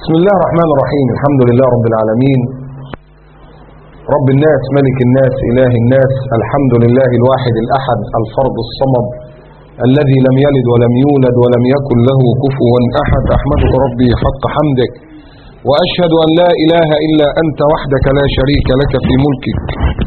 بسم الله الرحمن الرحيم الحمد لله رب العالمين رب الناس ملك الناس إله الناس الحمد لله الواحد الأحد الفرد الصمد الذي لم يلد ولم يولد ولم يكن له كفوا أحد أحمدك ربي حق حمدك وأشهد أن لا إله إلا أنت وحدك لا شريك لك في ملكك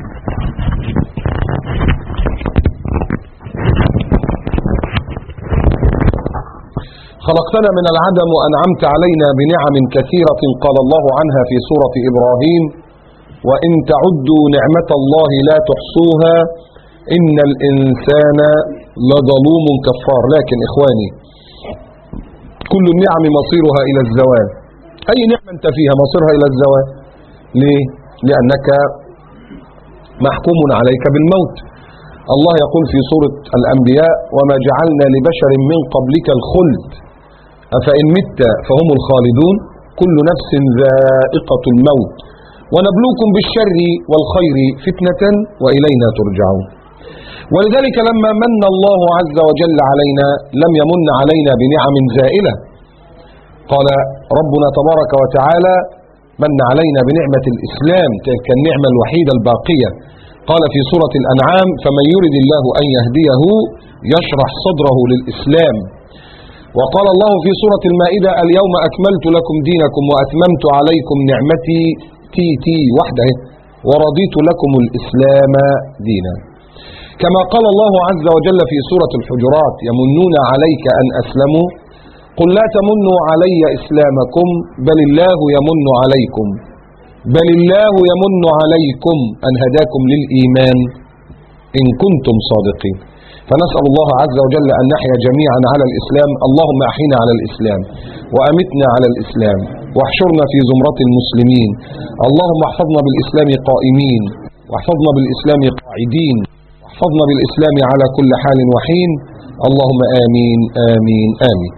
خلقتنا من العدم وأنعمت علينا بنعم كثيرة قال الله عنها في سورة إبراهيم وإن تعدوا نعمة الله لا تحصوها إن الإنسان لظلوم كفار لكن إخواني كل النعم مصيرها إلى الزوال أي نعمة أنت فيها مصيرها إلى الزوال ليه؟ لأنك محكوم عليك بالموت الله يقول في سورة الأنبياء وما جعلنا لبشر من قبلك الخلد أفإن مت فهم الخالدون كل نفس ذائقة الموت ونبلوكم بالشر والخير فتنة وإلينا ترجعون ولذلك لما من الله عز وجل علينا لم يمن علينا بنعم زائلة قال ربنا تبارك وتعالى من علينا بنعمة الإسلام تلك النعمة الوحيدة الباقية قال في سورة الأنعام فمن يرد الله أن يهديه يشرح صدره للإسلام وقال الله في سورة المائدة اليوم أكملت لكم دينكم وأتممت عليكم نعمتي تي تي وحده ورضيت لكم الإسلام دينا كما قال الله عز وجل في سورة الحجرات يمنون عليك أن أسلموا قل لا تمنوا علي إسلامكم بل الله يمن عليكم بل الله يمن عليكم أن هداكم للإيمان إن كنتم صادقين فنسأل الله عز وجل أن نحيا جميعا على الإسلام اللهم أحينا على الإسلام وأمتنا على الإسلام واحشرنا في زمرة المسلمين اللهم احفظنا بالإسلام قائمين واحفظنا بالإسلام قاعدين واحفظنا بالإسلام على كل حال وحين اللهم آمين آمين آمين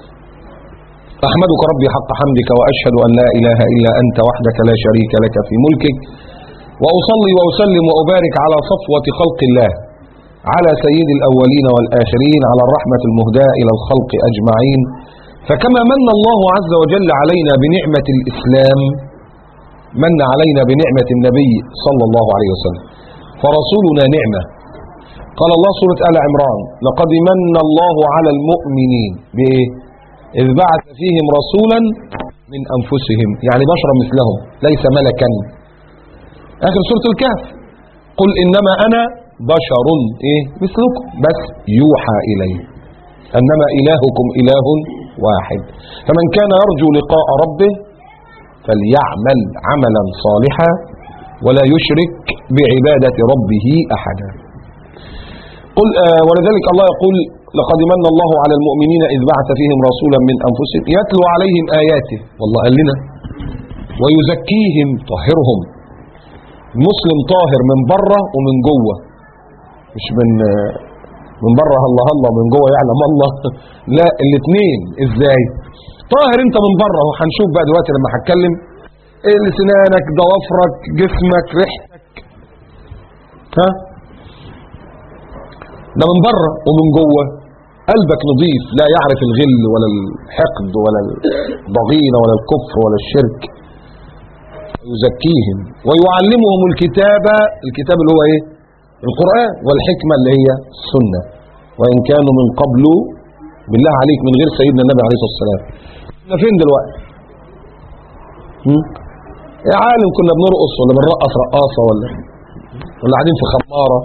أحمدك ربي حق حمدك وأشهد أن لا إله إلا أنت وحدك لا شريك لك في ملكك وأصلي وأسلم وأبارك على صفوة خلق الله على سيد الأولين والآخرين على الرحمة المهداة إلى الخلق أجمعين فكما من الله عز وجل علينا بنعمة الإسلام من علينا بنعمة النبي صلى الله عليه وسلم فرسولنا نعمة قال الله سورة آل عمران لقد من الله على المؤمنين بإيه إذ بعث فيهم رسولا من أنفسهم يعني بشرا مثلهم ليس ملكا آخر سورة الكهف قل إنما أنا بشر إيه مثلكم بس يوحى إلي أنما إلهكم إله واحد فمن كان يرجو لقاء ربه فليعمل عملا صالحا ولا يشرك بعبادة ربه أحدا قل آه ولذلك الله يقول لقد من الله على المؤمنين إذ بعث فيهم رسولا من أنفسهم يتلو عليهم آياته والله قال لنا ويزكيهم طهرهم مسلم طاهر من بره ومن جوه مش من من بره الله الله من جوه يعلم الله لا الاثنين ازاي طاهر انت من بره وهنشوف بقى دلوقتي لما هتكلم ايه لسنانك ضوافرك جسمك ريحتك ها ده من بره ومن جوه قلبك نظيف لا يعرف الغل ولا الحقد ولا الضغينة ولا الكفر ولا الشرك يزكيهم ويعلمهم الكتاب الكتاب اللي هو ايه القرآن والحكمة اللي هي السنة وإن كانوا من قبل بالله عليك من غير سيدنا النبي عليه الصلاة والسلام كنا فين دلوقتي هم؟ يا عالم كنا بنرقص ولا بنرقص رقاصة ولا ولا قاعدين في خمارة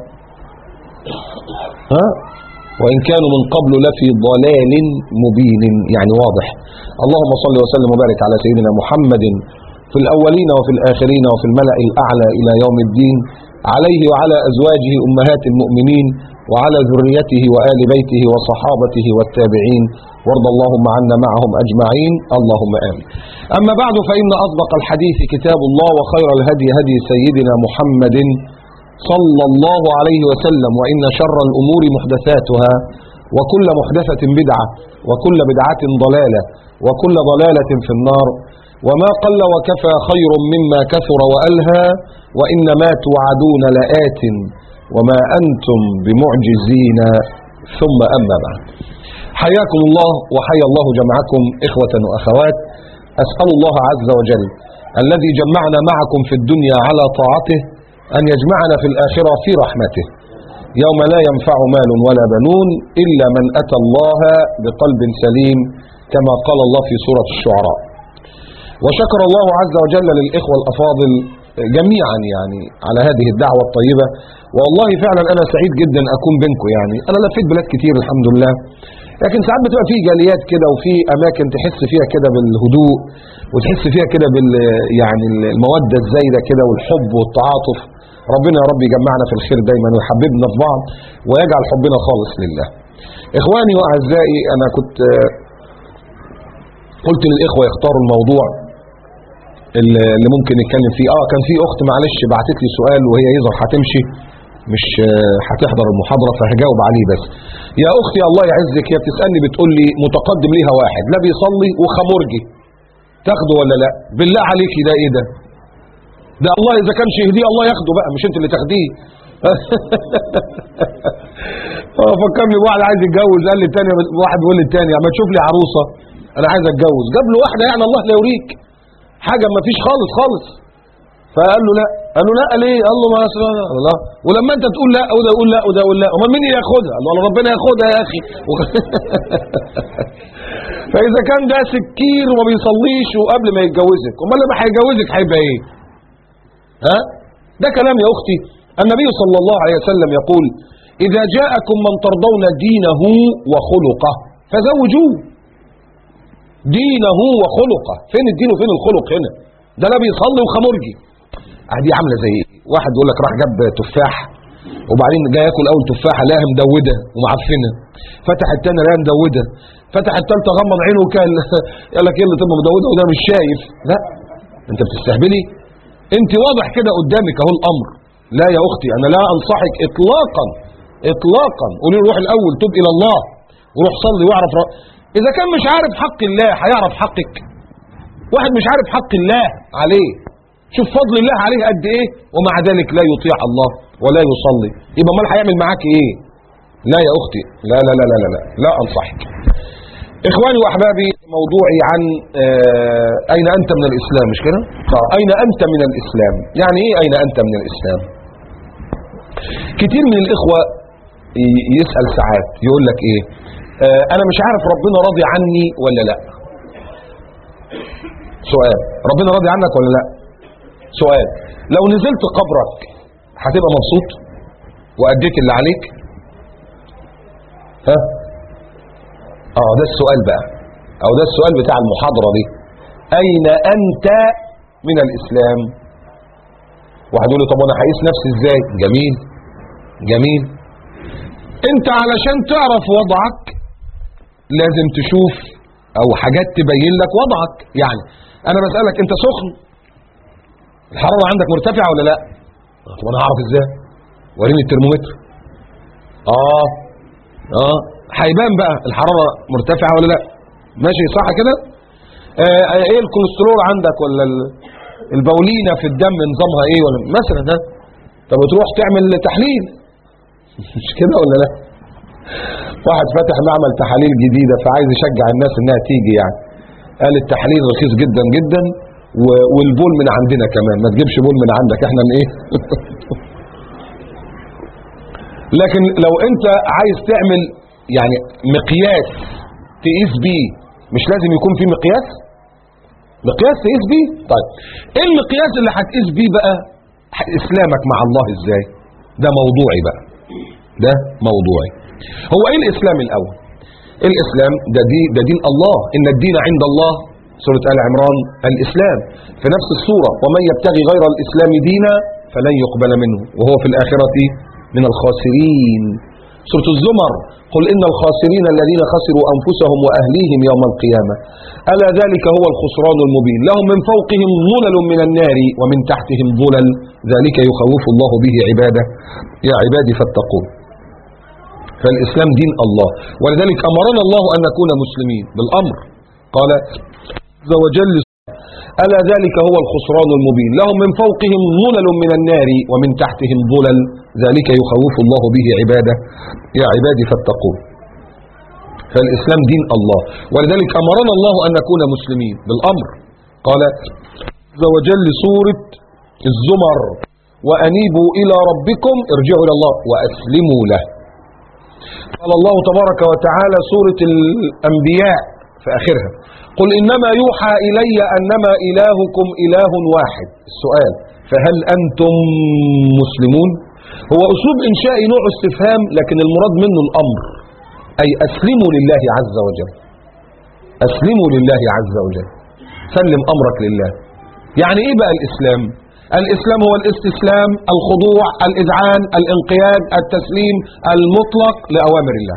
ها وإن كانوا من قبل لفي ضلال مبين يعني واضح اللهم صل وسلم وبارك على سيدنا محمد في الأولين وفي الآخرين وفي الملأ الأعلى إلى يوم الدين عليه وعلى أزواجه أمهات المؤمنين وعلى ذريته وآل بيته وصحابته والتابعين وارض اللهم عنا معهم أجمعين اللهم آمين أما بعد فإن أصدق الحديث كتاب الله وخير الهدي هدي سيدنا محمد صلى الله عليه وسلم وإن شر الأمور محدثاتها وكل محدثة بدعة وكل بدعة ضلالة وكل ضلالة في النار وما قل وكفى خير مما كثر وألهى وإن ما توعدون لآت وما أنتم بمعجزين ثم أما بعد حياكم الله وحيا الله جمعكم إخوة وأخوات أسأل الله عز وجل الذي جمعنا معكم في الدنيا على طاعته أن يجمعنا في الآخرة في رحمته يوم لا ينفع مال ولا بنون إلا من أتى الله بقلب سليم كما قال الله في سورة الشعراء وشكر الله عز وجل للإخوة الأفاضل جميعا يعني على هذه الدعوة الطيبة والله فعلا أنا سعيد جدا أكون بينكم يعني أنا لفيت بلاد كتير الحمد لله لكن ساعات بتبقى في جاليات كده وفي أماكن تحس فيها كده بالهدوء وتحس فيها كده بال يعني المودة الزايدة كده والحب والتعاطف ربنا يا رب يجمعنا في الخير دايما ويحببنا في بعض ويجعل حبنا خالص لله إخواني وأعزائي أنا كنت قلت للإخوة يختاروا الموضوع اللي اللي ممكن نتكلم فيه اه كان في اخت معلش بعتت لي سؤال وهي يظهر هتمشي مش آه، هتحضر المحاضرة فهجاوب عليه بس يا اختي الله يعزك هي بتسألني بتقول لي متقدم ليها واحد لا بيصلي وخمرجي تاخده ولا لا بالله عليكي ده ايه ده ده الله اذا كان يهديه الله ياخده بقى مش انت اللي تاخديه اه فكرني بواحد عايز يتجوز قال لي التاني واحد بيقول لي التاني ما تشوف لي عروسه انا عايز اتجوز جاب له واحده يعني الله لا يوريك حاجه ما فيش خالص خالص فقال له لا قال له لا ليه قال له ما أصل- الله ولما انت تقول لا وده يقول لا وده يقول لا امال مين اللي ياخدها قال له والله ربنا ياخدها يا اخي فاذا كان ده سكير وما بيصليش وقبل ما يتجوزك امال لما هيتجوزك هيبقى ايه ها ده كلام يا اختي النبي صلى الله عليه وسلم يقول اذا جاءكم من ترضون دينه وخلقه فزوجوه دينه وخلقه فين الدين وفين الخلق هنا ده لا بيصلي وخمرجي آه دي عامله زي ايه واحد يقول لك راح جاب تفاح وبعدين جاي ياكل اول تفاحه لقاها مدوده ومعفنه فتح الثانيه لقاها مدوده فتح الثالثه غمض عينه وكان قال لك ايه اللي تبقى مدوده وده مش شايف لا انت بتستهبلي انت واضح كده قدامك اهو الامر لا يا اختي انا لا انصحك اطلاقا اطلاقا قولي له روح الاول توب الى الله وروح صلي واعرف ر... اذا كان مش عارف حق الله هيعرف حقك واحد مش عارف حق الله عليه شوف فضل الله عليه قد ايه ومع ذلك لا يطيع الله ولا يصلي يبقى امال هيعمل معاك ايه لا يا اختي لا لا لا لا لا لا, لا انصحك اخواني واحبابي موضوعي عن آه اين انت من الاسلام مش كده آه، اين انت من الاسلام يعني ايه اين انت من الاسلام كتير من الاخوه ي- يسال ساعات يقول لك ايه آه انا مش عارف ربنا راضي عني ولا لا سؤال ربنا راضي عنك ولا لا سؤال لو نزلت قبرك هتبقى مبسوط واديت اللي عليك ها اه ده السؤال بقى او ده السؤال بتاع المحاضرة دي اين انت من الاسلام واحد يقول لي طب انا هقيس نفسي ازاي جميل جميل انت علشان تعرف وضعك لازم تشوف او حاجات تبين لك وضعك يعني انا بسألك انت سخن الحرارة عندك مرتفعة ولا لا آه، طب انا هعرف ازاي وريني الترمومتر اه اه هيبان بقى الحرارة مرتفعة ولا لا ماشي صح كده آه آه، ايه الكوليسترول عندك ولا ال- البولينة في الدم نظامها ايه ولا مثلا ده طب تروح تعمل تحليل مش كده ولا لا واحد فتح معمل تحاليل جديدة فعايز يشجع الناس انها تيجي يعني قال التحليل رخيص جدا جدا و- والبول من عندنا كمان ما تجيبش بول من عندك احنا من ايه لكن لو انت عايز تعمل يعني مقياس تقيس بيه مش لازم يكون في مقياس مقياس تقيس بيه طيب ايه المقياس اللي هتقيس بيه بقى اسلامك مع الله ازاي ده موضوعي بقى ده موضوعي هو ايه الاسلام الاول الاسلام ده دي ده دين الله ان الدين عند الله سورة آل عمران الإسلام في نفس السورة ومن يبتغي غير الإسلام دينا فلن يقبل منه وهو في الآخرة من الخاسرين سورة الزمر قل إن الخاسرين الذين خسروا أنفسهم وأهليهم يوم القيامة ألا ذلك هو الخسران المبين لهم من فوقهم ظلل من النار ومن تحتهم ظلل ذلك يخوف الله به عباده يا عبادي فاتقون فالإسلام دين الله ولذلك أمرنا الله أن نكون مسلمين بالأمر قال عز وجل ألا ذلك هو الخسران المبين لهم من فوقهم ظلل من النار ومن تحتهم ظلل ذلك يخوف الله به عباده يا عبادي فاتقون فالإسلام دين الله ولذلك أمرنا الله أن نكون مسلمين بالأمر قال عز وجل سورة الزمر وأنيبوا إلى ربكم ارجعوا إلى الله وأسلموا له قال الله تبارك وتعالى سورة الأنبياء في آخرها قل إنما يوحى إلي أنما إلهكم إله واحد السؤال فهل أنتم مسلمون هو أسلوب إنشائي نوع استفهام لكن المراد منه الأمر أي أسلموا لله عز وجل أسلموا لله عز وجل سلم أمرك لله يعني إيه بقى الإسلام الإسلام هو الاستسلام الخضوع الإذعان الانقياد التسليم المطلق لأوامر الله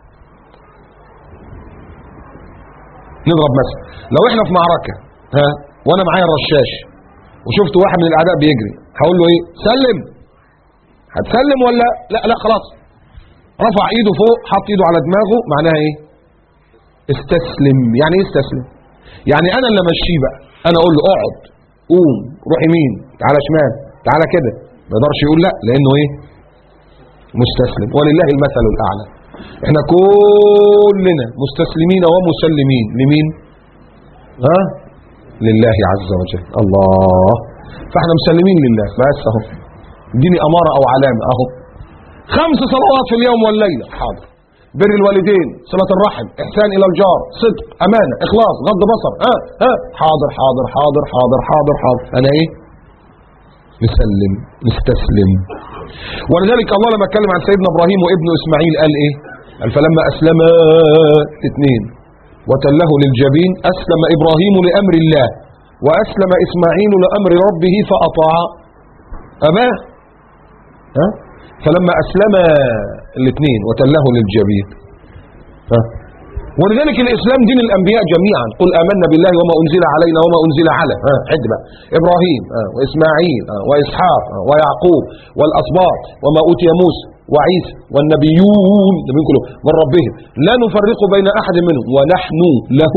نضرب مثلا لو احنا في معركة ها وانا معايا الرشاش وشفت واحد من الاعداء بيجري هقول له ايه سلم هتسلم ولا لا لا خلاص رفع ايده فوق حط ايده على دماغه معناها ايه استسلم يعني ايه استسلم يعني انا اللي امشيه بقى انا اقول له اقعد قوم روح يمين تعالى شمال تعالى كده ما يقدرش يقول لا لانه ايه مستسلم ولله المثل الاعلى احنا كلنا مستسلمين ومسلمين لمين ها لله عز وجل الله فاحنا مسلمين لله بس اهو اديني اماره او علامه اهو خمس صلوات في اليوم والليله حاضر بر الوالدين صلة الرحم إحسان إلى الجار صدق أمانة إخلاص غض بصر ها ها حاضر حاضر حاضر حاضر حاضر حاضر أنا إيه مسلم مستسلم ولذلك الله لما اتكلم عن سيدنا إبراهيم وابنه إسماعيل قال إيه قال فلما أسلم اثنين وتله للجبين أسلم إبراهيم لأمر الله وأسلم إسماعيل لأمر ربه فأطاع أباه ها فلما أسلم الاثنين وتله للجبين ها ولذلك الإسلام دين الأنبياء جميعا قل آمنا بالله وما أنزل علينا وما أنزل على ها عد بقى إبراهيم ها وإسماعيل ها وإسحاق ها ويعقوب والأسباط وما أوتي موسى وعيسى والنبيون النبيون كلهم من ربهم لا نفرق بين أحد منهم ونحن له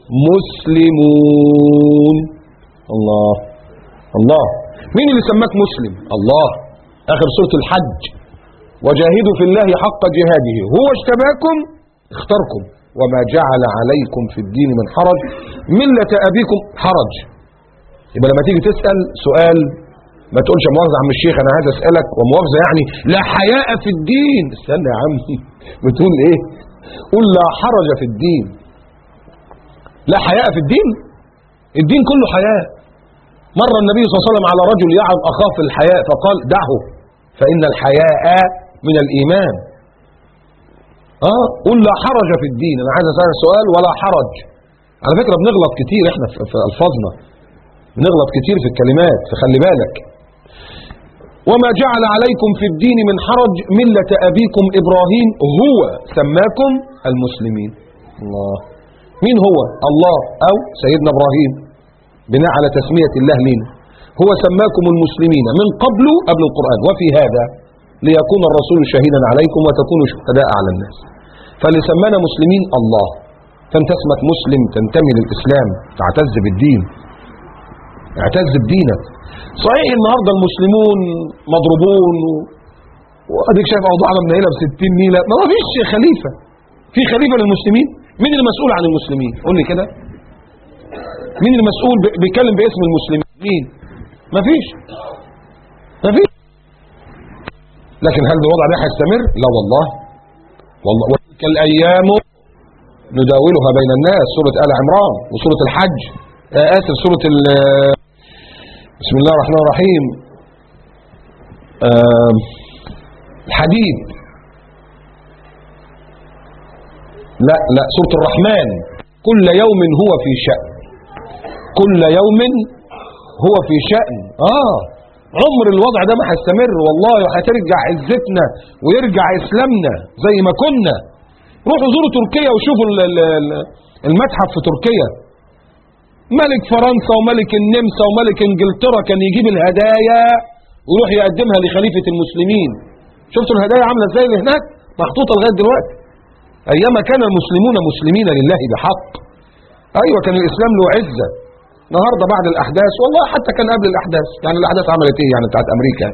مسلمون الله الله مين اللي سماك مسلم الله آخر سورة الحج وجاهدوا في الله حق جهاده هو اجتباكم اختاركم وما جعل عليكم في الدين من حرج ملة أبيكم حرج يبقى لما تيجي تسأل سؤال ما تقولش مؤاخذة عم الشيخ أنا عايز أسألك ومؤاخذة يعني لا حياء في الدين استنى يا عم بتقول إيه قول لا حرج في الدين لا حياء في الدين الدين كله حياء مر النبي صلى الله عليه وسلم على رجل يعظ أخاه في الحياء فقال دعه فإن الحياء من الإيمان اه قول لا حرج في الدين انا عايز اسالك سؤال ولا حرج على فكره بنغلط كتير احنا في في الفاظنا بنغلط كتير في الكلمات فخلي بالك وما جعل عليكم في الدين من حرج ملة أبيكم إبراهيم هو سماكم المسلمين الله مين هو الله أو سيدنا إبراهيم بناء على تسمية الله لنا هو سماكم المسلمين من قبل قبل القرآن وفي هذا ليكون الرسول شهيدا عليكم وتكونوا شهداء على الناس فاللي سمانا مسلمين الله فانت اسمك مسلم تنتمي للإسلام تعتز بالدين اعتز بدينك صحيح النهاردة المسلمون مضروبون و... واديك شايف اوضاعنا منيله ب 60 نيله ما فيش خليفه في خليفه للمسلمين مين المسؤول عن المسلمين قول لي كده مين المسؤول ب- بيتكلم باسم المسلمين مين ما فيش ما فيش لكن هل الوضع ده هيستمر لا والله والله وتلك الايام نداولها بين الناس سوره ال عمران وسوره الحج آه اسف سوره ال- بسم الله الرحمن الرحيم آه الحديد لا لا سورة الرحمن كل يوم هو في شأن كل يوم هو في شأن اه عمر الوضع ده ما هيستمر والله هترجع عزتنا ويرجع اسلامنا زي ما كنا روحوا زوروا تركيا وشوفوا ال- ال- ال- المتحف في تركيا ملك فرنسا وملك النمسا وملك انجلترا كان يجيب الهدايا ويروح يقدمها لخليفة المسلمين شفتوا الهدايا عاملة ازاي اللي هناك محطوطة لغاية دلوقتي ايام كان المسلمون مسلمين لله بحق ايوه كان الاسلام له عزة النهارده بعد الاحداث والله حتى كان قبل الاحداث يعني الاحداث عملت ايه يعني بتاعت امريكا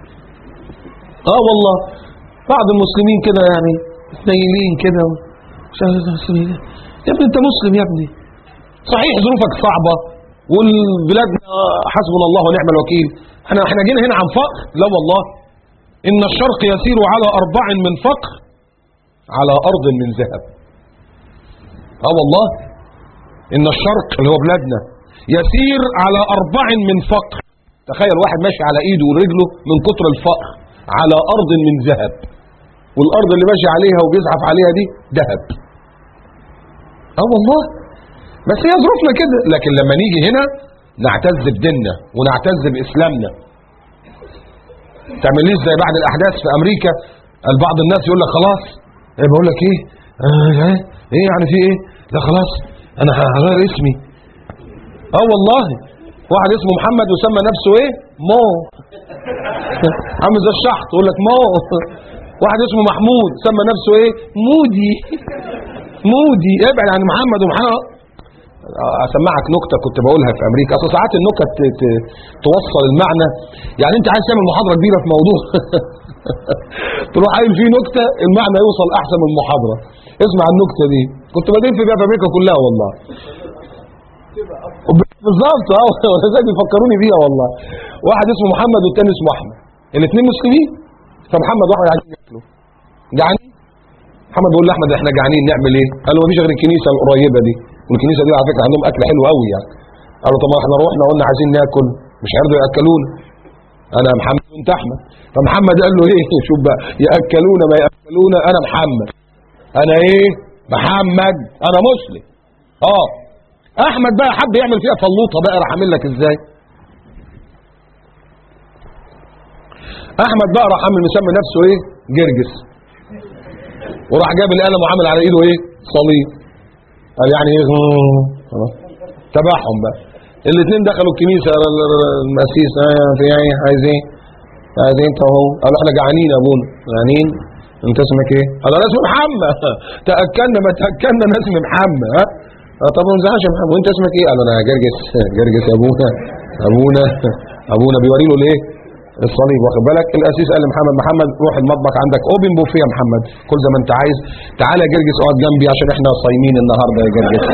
اه والله بعض المسلمين كده يعني متنيلين كده يا ابني انت مسلم يا ابني صحيح ظروفك صعبة والبلاد حسبنا الله ونعم الوكيل احنا احنا جينا هنا عن فقر لا والله ان الشرق يسير على اربع من فقر على ارض من ذهب اه والله ان الشرق اللي هو بلادنا يسير على اربع من فقر تخيل واحد ماشي على ايده ورجله من كتر الفقر على ارض من ذهب والارض اللي ماشي عليها وبيزحف عليها دي ذهب اه والله بس هي ظروفنا كده لكن لما نيجي هنا نعتز بديننا ونعتز باسلامنا تعمليش زي بعد الاحداث في امريكا البعض الناس يقول لك خلاص ايه بقول لك ايه آه ايه ايه يعني في ايه لا خلاص انا هغير اسمي اه والله واحد اسمه محمد وسمى نفسه ايه مو عامل زي الشحط يقول لك مو واحد اسمه محمود سمى نفسه ايه مودي مودي ابعد عن محمد ومحمد اسمعك نكته كنت بقولها في امريكا اصل ساعات النكت ت- ت- توصل المعنى يعني انت عايز تعمل محاضره كبيره في موضوع تروح قايل فيه نكته المعنى يوصل احسن من المحاضره اسمع النكته دي كنت بدين في بيها في امريكا كلها والله بالظبط اه ولذلك بيفكروني بيها والله واحد اسمه محمد والتاني اسمه احمد الاثنين مسلمين فمحمد واحمد قاعدين ياكلوا جعانين محمد بيقول لاحمد احنا جعانين نعمل ايه؟ قال له مفيش غير الكنيسه القريبه دي والكنيسه دي على فكره عندهم اكل حلو قوي يعني قالوا طب ما احنا روحنا قلنا عايزين ناكل مش هيرضوا ياكلونا انا محمد وانت احمد فمحمد قال له ايه شوف بقى ياكلونا ما ياكلونا انا محمد انا ايه محمد انا مسلم اه احمد بقى حب يعمل فيها فلوطه بقى راح عامل لك ازاي احمد بقى راح عامل مسمي نفسه ايه جرجس وراح جاب القلم وعامل على ايده ايه صليب قال يعني ايه غم. خلاص. تبعهم بقى الاثنين دخلوا الكنيسه ال- ال- المقسيس اه في ايه عايزين عايزين انت اهو قالوا احنا جعانين يا ابونا جعانين انت اسمك ايه؟ قال انا اسمي محمد تاكلنا ما تاكلنا انا اسمي محمد ها اه طب ما تزعلش يا محمد وانت اسمك ايه؟ قال انا جرجس جرجس يا ابونا ابونا ابونا بيوري له الايه؟ الصليب واخد بالك القسيس قال لمحمد محمد روح المطبخ عندك اوبن بوفيه يا محمد كل زي ما انت عايز تعالى يا جرجس اقعد جنبي عشان احنا صايمين النهارده يا جرجس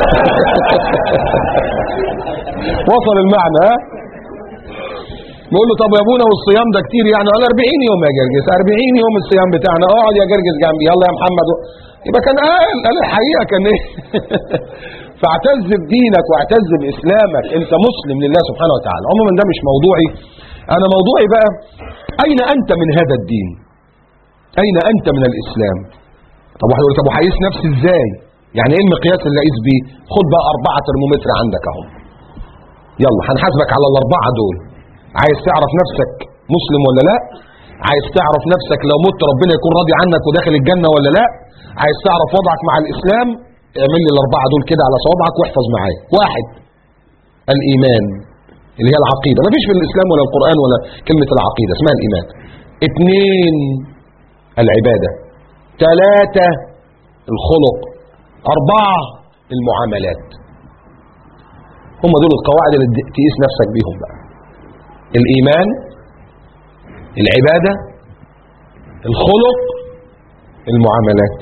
وصل المعنى ها بقول له طب يا ابونا والصيام ده كتير يعني قال 40 يوم يا جرجس 40 يوم الصيام بتاعنا اقعد يا جرجس جنبي يلا يا محمد يبقى كان قال قال الحقيقه كان ايه فاعتز بدينك واعتز باسلامك انت مسلم لله سبحانه وتعالى عموما ده مش موضوعي انا موضوعي بقى اين انت من هذا الدين اين انت من الاسلام طب واحد يقول طب وهقيس نفسي ازاي يعني ايه المقياس اللي اقيس بيه خد بقى اربعه ترمومتر عندك اهو يلا هنحاسبك على الاربعه دول عايز تعرف نفسك مسلم ولا لا عايز تعرف نفسك لو مت ربنا يكون راضي عنك وداخل الجنه ولا لا عايز تعرف وضعك مع الاسلام اعمل لي الاربعه دول كده على صوابعك واحفظ معايا واحد الايمان اللي هي العقيده ما فيش في الاسلام ولا القران ولا كلمه العقيده اسمها الايمان اثنين العباده ثلاثه الخلق اربعه المعاملات هم دول القواعد اللي تقيس نفسك بيهم بقى الايمان العباده الخلق المعاملات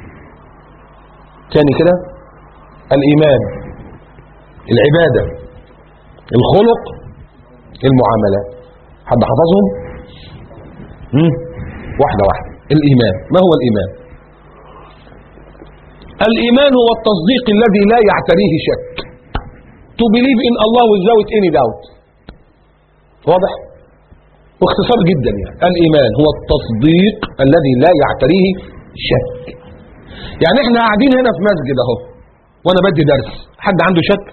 تاني كده الايمان العباده الخلق المعاملات حد حفظهم مم. واحده واحده الايمان ما هو الايمان الايمان هو التصديق الذي لا يعتريه شك to believe in Allah without any doubt واضح باختصار جدا يعني الايمان هو التصديق الذي لا يعتريه شك يعني احنا قاعدين هنا في مسجد اهو وانا بدي درس حد عنده شك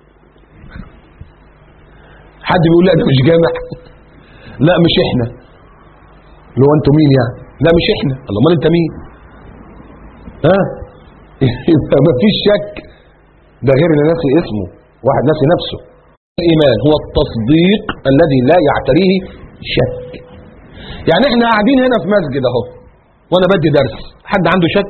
حد بيقول لا ده مش جامع لا مش احنا اللي هو انتوا مين يعني لا مش احنا الله امال انت مين ها يبقى مفيش شك ده غير اللي ناسي اسمه واحد ناسي نفسه الايمان هو التصديق الذي لا يعتريه شك يعني احنا قاعدين هنا في مسجد اهو وانا بدي درس حد عنده شك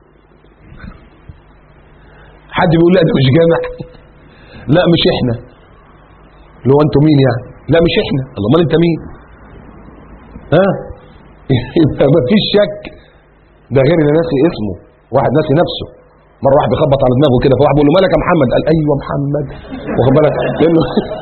حد بيقول لا ده مش جامع لا مش احنا اللي هو انتوا مين يعني لا مش احنا الله امال انت مين ها يبقى مفيش شك ده غير اللي ناسي اسمه واحد ناسي نفسه مره واحد بيخبط على دماغه كده فواحد بيقول له مالك يا محمد قال ايوه محمد واخد بالك لانه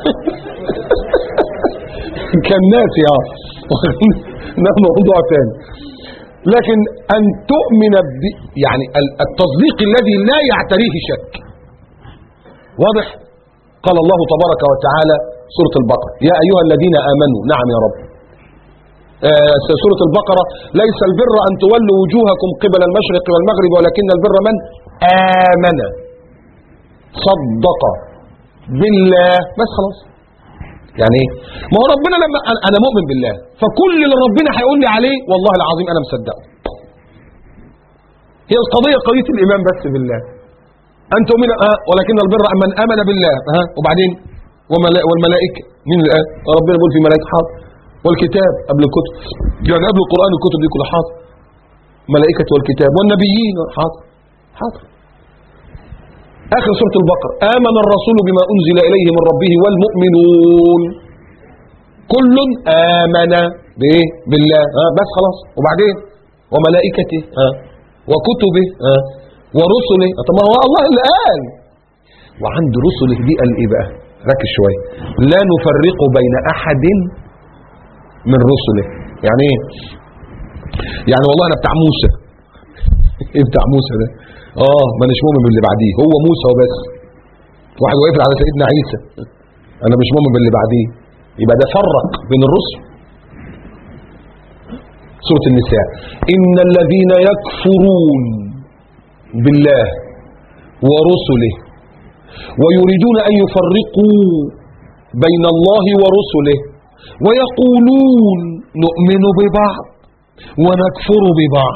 كان ناسي اه ده موضوع ثاني لكن ان تؤمن ب... يعني ال- التصديق الذي لا يعتريه شك واضح قال الله تبارك وتعالى سورة البقرة يا أيها الذين آمنوا نعم يا رب آه، سورة البقرة ليس البر أن تولوا وجوهكم قبل المشرق والمغرب ولكن البر من آمن صدق بالله بس خلاص يعني ايه ما هو ربنا لما أنا- انا مؤمن بالله فكل اللي ربنا هيقول لي عليه والله العظيم انا مصدقه هي القضيه قضيه الايمان بس بالله ان تؤمن آه ولكن البر من امن بالله ها وبعدين وملا- والملائكه مين اللي قال ربنا بيقول في ملائكه حاضر والكتاب قبل الكتب يعني قبل القران الكتب دي كلها حاضر ملائكه والكتاب والنبيين حاضر حاضر آخر سورة البقرة آمن الرسول بما أنزل إليه من ربه والمؤمنون كل آمن بإيه بالله ها بس خلاص وبعدين وملائكته ها وكتبه ها ورسله طب ما هو الله اللي قال وعند رسله دي قال إيه بقى ركز شوية لا نفرق بين أحد من رسله يعني إيه يعني والله أنا بتاع موسى ايه بتاع موسى ده اه ما اناش مؤمن باللي بعديه هو موسى وبس واحد واقف على سيدنا عيسى انا مش مؤمن باللي بعديه يبقى ده فرق بين الرسل سورة النساء إن الذين يكفرون بالله ورسله ويريدون أن يفرقوا بين الله ورسله ويقولون نؤمن ببعض ونكفر ببعض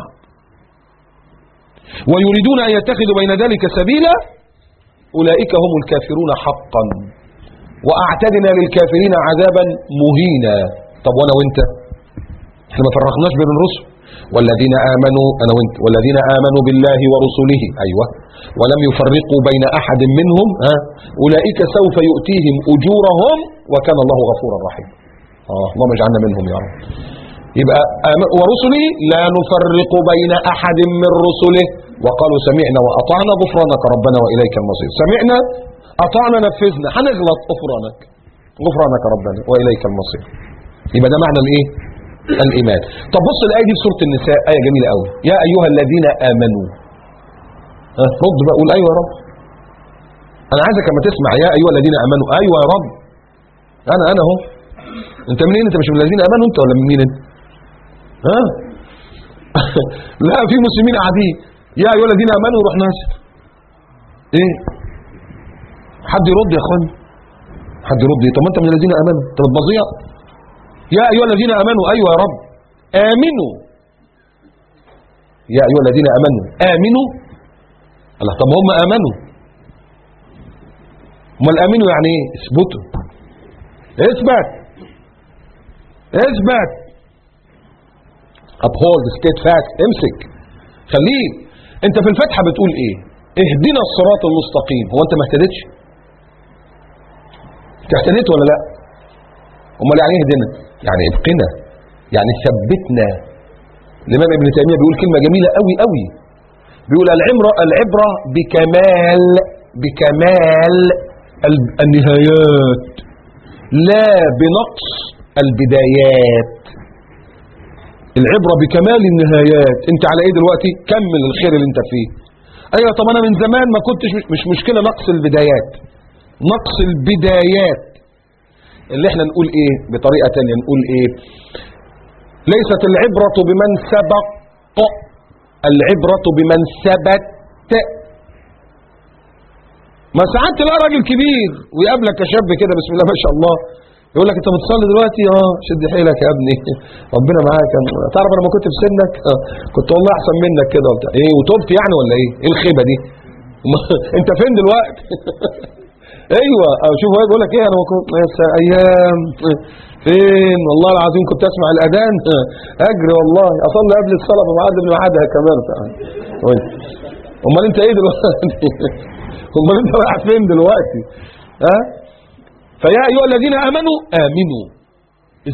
ويريدون أن يتخذوا بين ذلك سبيلا أولئك هم الكافرون حقا وأعتدنا للكافرين عذابا مهينا طب وأنا وأنت احنا ما فرقناش بين الرسل والذين آمنوا أنا وأنت والذين آمنوا بالله ورسله أيوة ولم يفرقوا بين أحد منهم ها أولئك سوف يؤتيهم أجورهم وكان الله غفورا رحيما آه اللهم اجعلنا منهم يا رب يبقى آم- ورسله لا نفرق بين أحد من رسله وقالوا سمعنا وأطعنا غفرانك ربنا وإليك المصير سمعنا أطعنا نفذنا هنغلط غفرانك غفرانك ربنا وإليك المصير يبقى ده معنى الإيه الإيمان طب بص الآية دي في سورة النساء آية جميلة قوي يا أيها الذين آمنوا ها رد بقى قول أيوة يا رب أنا عايزك لما تسمع يا أيها الذين آمنوا أيوة يا رب أنا أنا أهو أنت منين أنت مش من الذين آمنوا أنت ولا من مين أنت ها لا في مسلمين قاعدين يا ايها الذين امنوا روح ناصر ايه حد يرد يا اخوان حد يرد إيه؟ طب ما انت من الذين امنوا انت بتبظيع يا ايها الذين امنوا ايوه يا رب امنوا يا ايها الذين امنوا امنوا الله طب هم امنوا امال امنوا يعني ايه اثبتوا اثبت اثبت uphold steadfast امسك خليه انت في الفتحة بتقول ايه اهدنا الصراط المستقيم هو انت ما اهتدتش انت اهتديت ولا لا امال يعني ايه اهدنا يعني ابقنا يعني ثبتنا الامام ابن تيمية بيقول كلمة جميلة قوي قوي بيقول العبرة العبرة بكمال بكمال ال- النهايات لا بنقص البدايات العبرة بكمال النهايات انت على ايه دلوقتي كمل الخير اللي انت فيه ايوه طب انا من زمان ما كنتش مش, مش مشكلة نقص البدايات نقص البدايات اللي احنا نقول ايه بطريقة تانية نقول ايه ليست العبرة بمن سبق العبرة بمن ثبت ما ساعات تلاقي راجل كبير ويقابلك كشاب كده بسم الله ما شاء الله يقول لك انت بتصلي دلوقتي اه شد حيلك يا ابني ربنا معاك تعرف انا لما كنت في سنك آه. كنت والله احسن منك كده وبتاع ايه وتوبت يعني ولا ايه ايه الخيبه دي انت فين دلوقتي ايوه أو شوف هو بيقول لك ايه انا كنت يا سا- ايام فين والله العظيم كنت اسمع الاذان اجري والله اصلي قبل الصلاه بميعاد قبل ميعادها كمان وانت امال انت ايه دلوقتي امال انت رايح فين دلوقتي ها فيا ايها الذين امنوا امنوا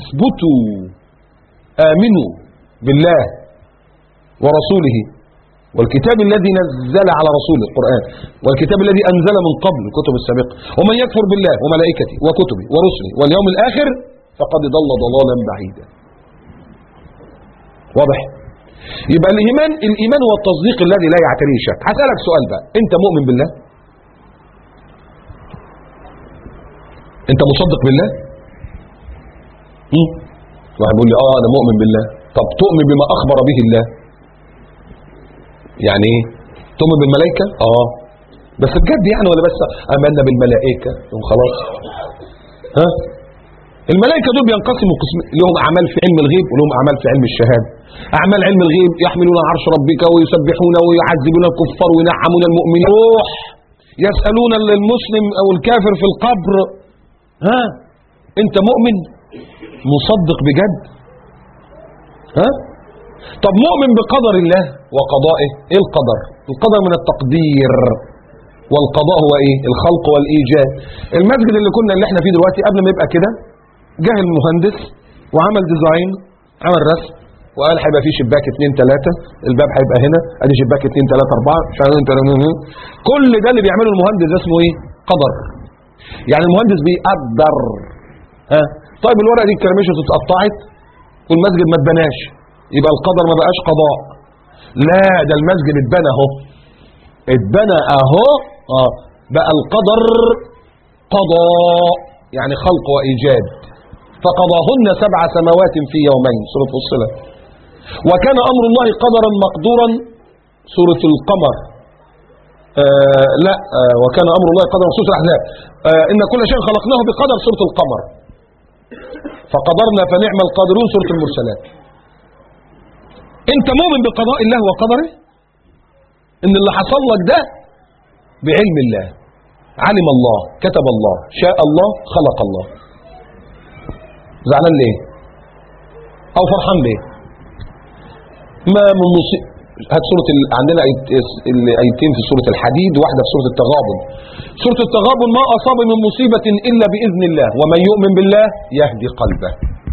اثبتوا امنوا بالله ورسوله والكتاب الذي نزل على رسوله القرآن والكتاب الذي أنزل من قبل الكتب السابقة ومن يكفر بالله وملائكته وكتبه ورسله واليوم الآخر فقد ضل ضلالا بعيدا واضح يبقى الإيمان الإيمان هو التصديق الذي لا يعتريه شك هسألك سؤال بقى أنت مؤمن بالله أنت مصدق بالله هم؟ واحد بيقول لي اه انا مؤمن بالله طب تؤمن بما اخبر به الله يعني ايه تؤمن بالملائكه اه بس بجد يعني ولا بس امنا بالملائكه وخلاص ها الملائكه دول بينقسموا قسم لهم اعمال في علم الغيب ولهم اعمال في علم الشهاده اعمال علم الغيب يحملون عرش ربك ويسبحون ويعذبون الكفار وينعمون المؤمنين روح يسالون المسلم او الكافر في القبر ها انت مؤمن مصدق بجد ها طب مؤمن بقدر الله وقضائه ايه القدر القدر من التقدير والقضاء هو ايه الخلق والايجاد المسجد اللي كنا اللي احنا فيه دلوقتي قبل ما يبقى كده جه المهندس وعمل ديزاين عمل رسم وقال هيبقى فيه شباك اتنين تلاتة الباب هيبقى هنا ادي شباك اتنين تلاتة اربعة شغالين تلاتة كل ده اللي بيعمله المهندس ده اسمه ايه قدر يعني المهندس بيقدر ها طيب الورقه دي اتكرمشت واتقطعت والمسجد ما اتبناش يبقى القدر ما بقاش قضاء لا ده المسجد اتبنى اهو اتبنى اهو اه بقى القدر قضاء يعني خلق وايجاد فقضاهن سبع سماوات في يومين سوره فصلت وكان امر الله قدرا مقدورا سوره القمر آه لا آه وكان امر الله قدرا سوره الاحزاب آه ان كل شيء خلقناه بقدر سوره القمر فقدرنا فنعم القادرون سورة المرسلات انت مؤمن بقضاء الله وقدره ان اللي حصل لك ده بعلم الله علم الله كتب الله شاء الله خلق الله زعلان ليه او فرحان ليه ما من مصيبة هات سورة ال... عندنا ايتين في سورة الحديد واحدة في سورة التغابن سورة التغابن ما أصاب من مصيبة إلا بإذن الله ومن يؤمن بالله يهدي قلبه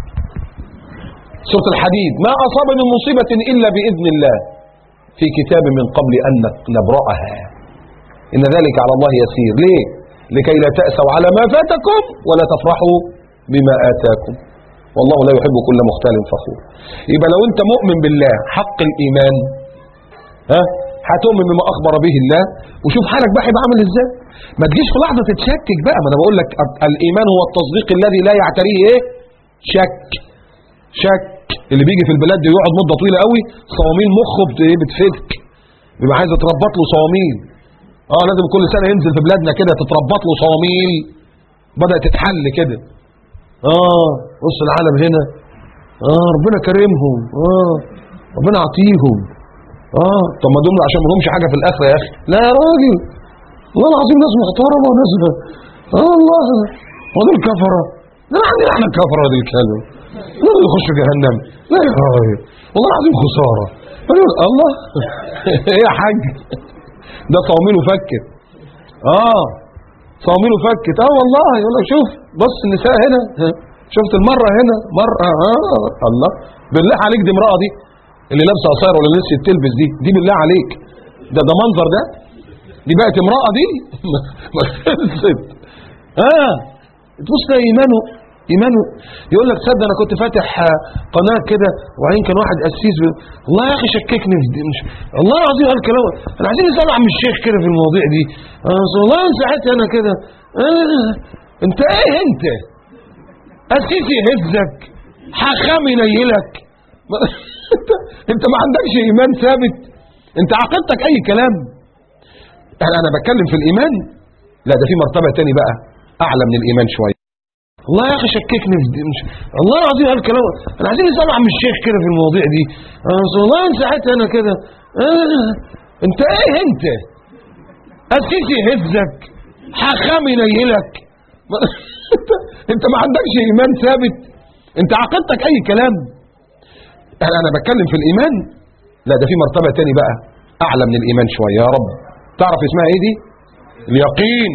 سورة الحديد ما أصاب من مصيبة إلا بإذن الله في كتاب من قبل أن نبرأها إن ذلك على الله يسير ليه لكي لا تأسوا على ما فاتكم ولا تفرحوا بما آتاكم والله لا يحب كل مختال فخور يبقى لو انت مؤمن بالله حق الإيمان ها هتؤمن بما اخبر به الله وشوف حالك بقى هيبقى عامل ازاي ما تجيش في لحظه تتشكك بقى ما انا بقول لك الايمان هو التصديق الذي لا يعتريه ايه شك شك اللي بيجي في البلاد دي يقعد مده طويله قوي صواميل مخه بتفك بيبقى عايز يتربط له صواميل اه لازم كل سنه ينزل في بلادنا كده تتربط له صواميل بدات تتحل كده اه بص العالم هنا اه ربنا كرمهم اه ربنا عطيهم اه طب ما دول عشان ما لهمش حاجه في الاخره يا اخي لا يا راجل والله العظيم ناس محترمه وناس اه والله ودول كفره لا عندنا احنا كفره دي الكلب دول يخشوا جهنم لا يا راجل والله العظيم خساره الله ايه يا حاج ده صواميل وفكت اه صواميل وفكت اه والله يقول لك شوف بص النساء هنا شفت المره هنا مره اه الله بالله عليك دي امراه دي اللي لابسه قصير ولا لسه تلبس دي دي بالله عليك ده ده منظر ده دي بقت امراه دي ما خلصت اه تبص ده ايمانه ايمانه يقول لك تصدق انا كنت فاتح قناه كده وبعدين كان واحد قسيس والله يا اخي شككني في دي مش والله العظيم قال كلام انا عايزين نسال عم الشيخ كده في المواضيع دي آه والله من ساعتها انا كده آه انت ايه انت قسيس يهزك حاخام ينيلك انت ما عندكش ايمان ثابت انت عقيدتك اي كلام انا انا بتكلم في الايمان لا ده في مرتبه تاني بقى اعلى من الايمان شويه والله يا اخي شككني في دي مش والله العظيم قال كلام انا عايزين نسال عم الشيخ كده في المواضيع دي آه والله من ساعتها انا كده آه انت ايه انت قسيس يهزك حاخام ينيلك انت ما عندكش ايمان ثابت انت عقيدتك اي كلام انا انا بتكلم في الايمان لا ده في مرتبه تاني بقى اعلى من الايمان شويه يا رب تعرف اسمها ايه دي اليقين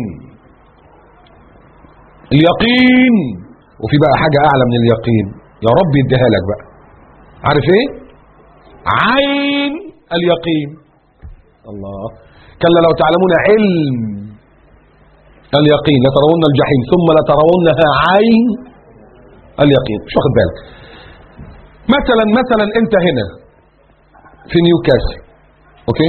اليقين وفي بقى حاجه اعلى من اليقين يا رب يديها لك بقى عارف ايه عين اليقين الله كلا لو تعلمون علم اليقين لترون الجحيم ثم لترونها عين اليقين مش واخد بالك مثلا مثلا انت هنا في نيوكاسل اوكي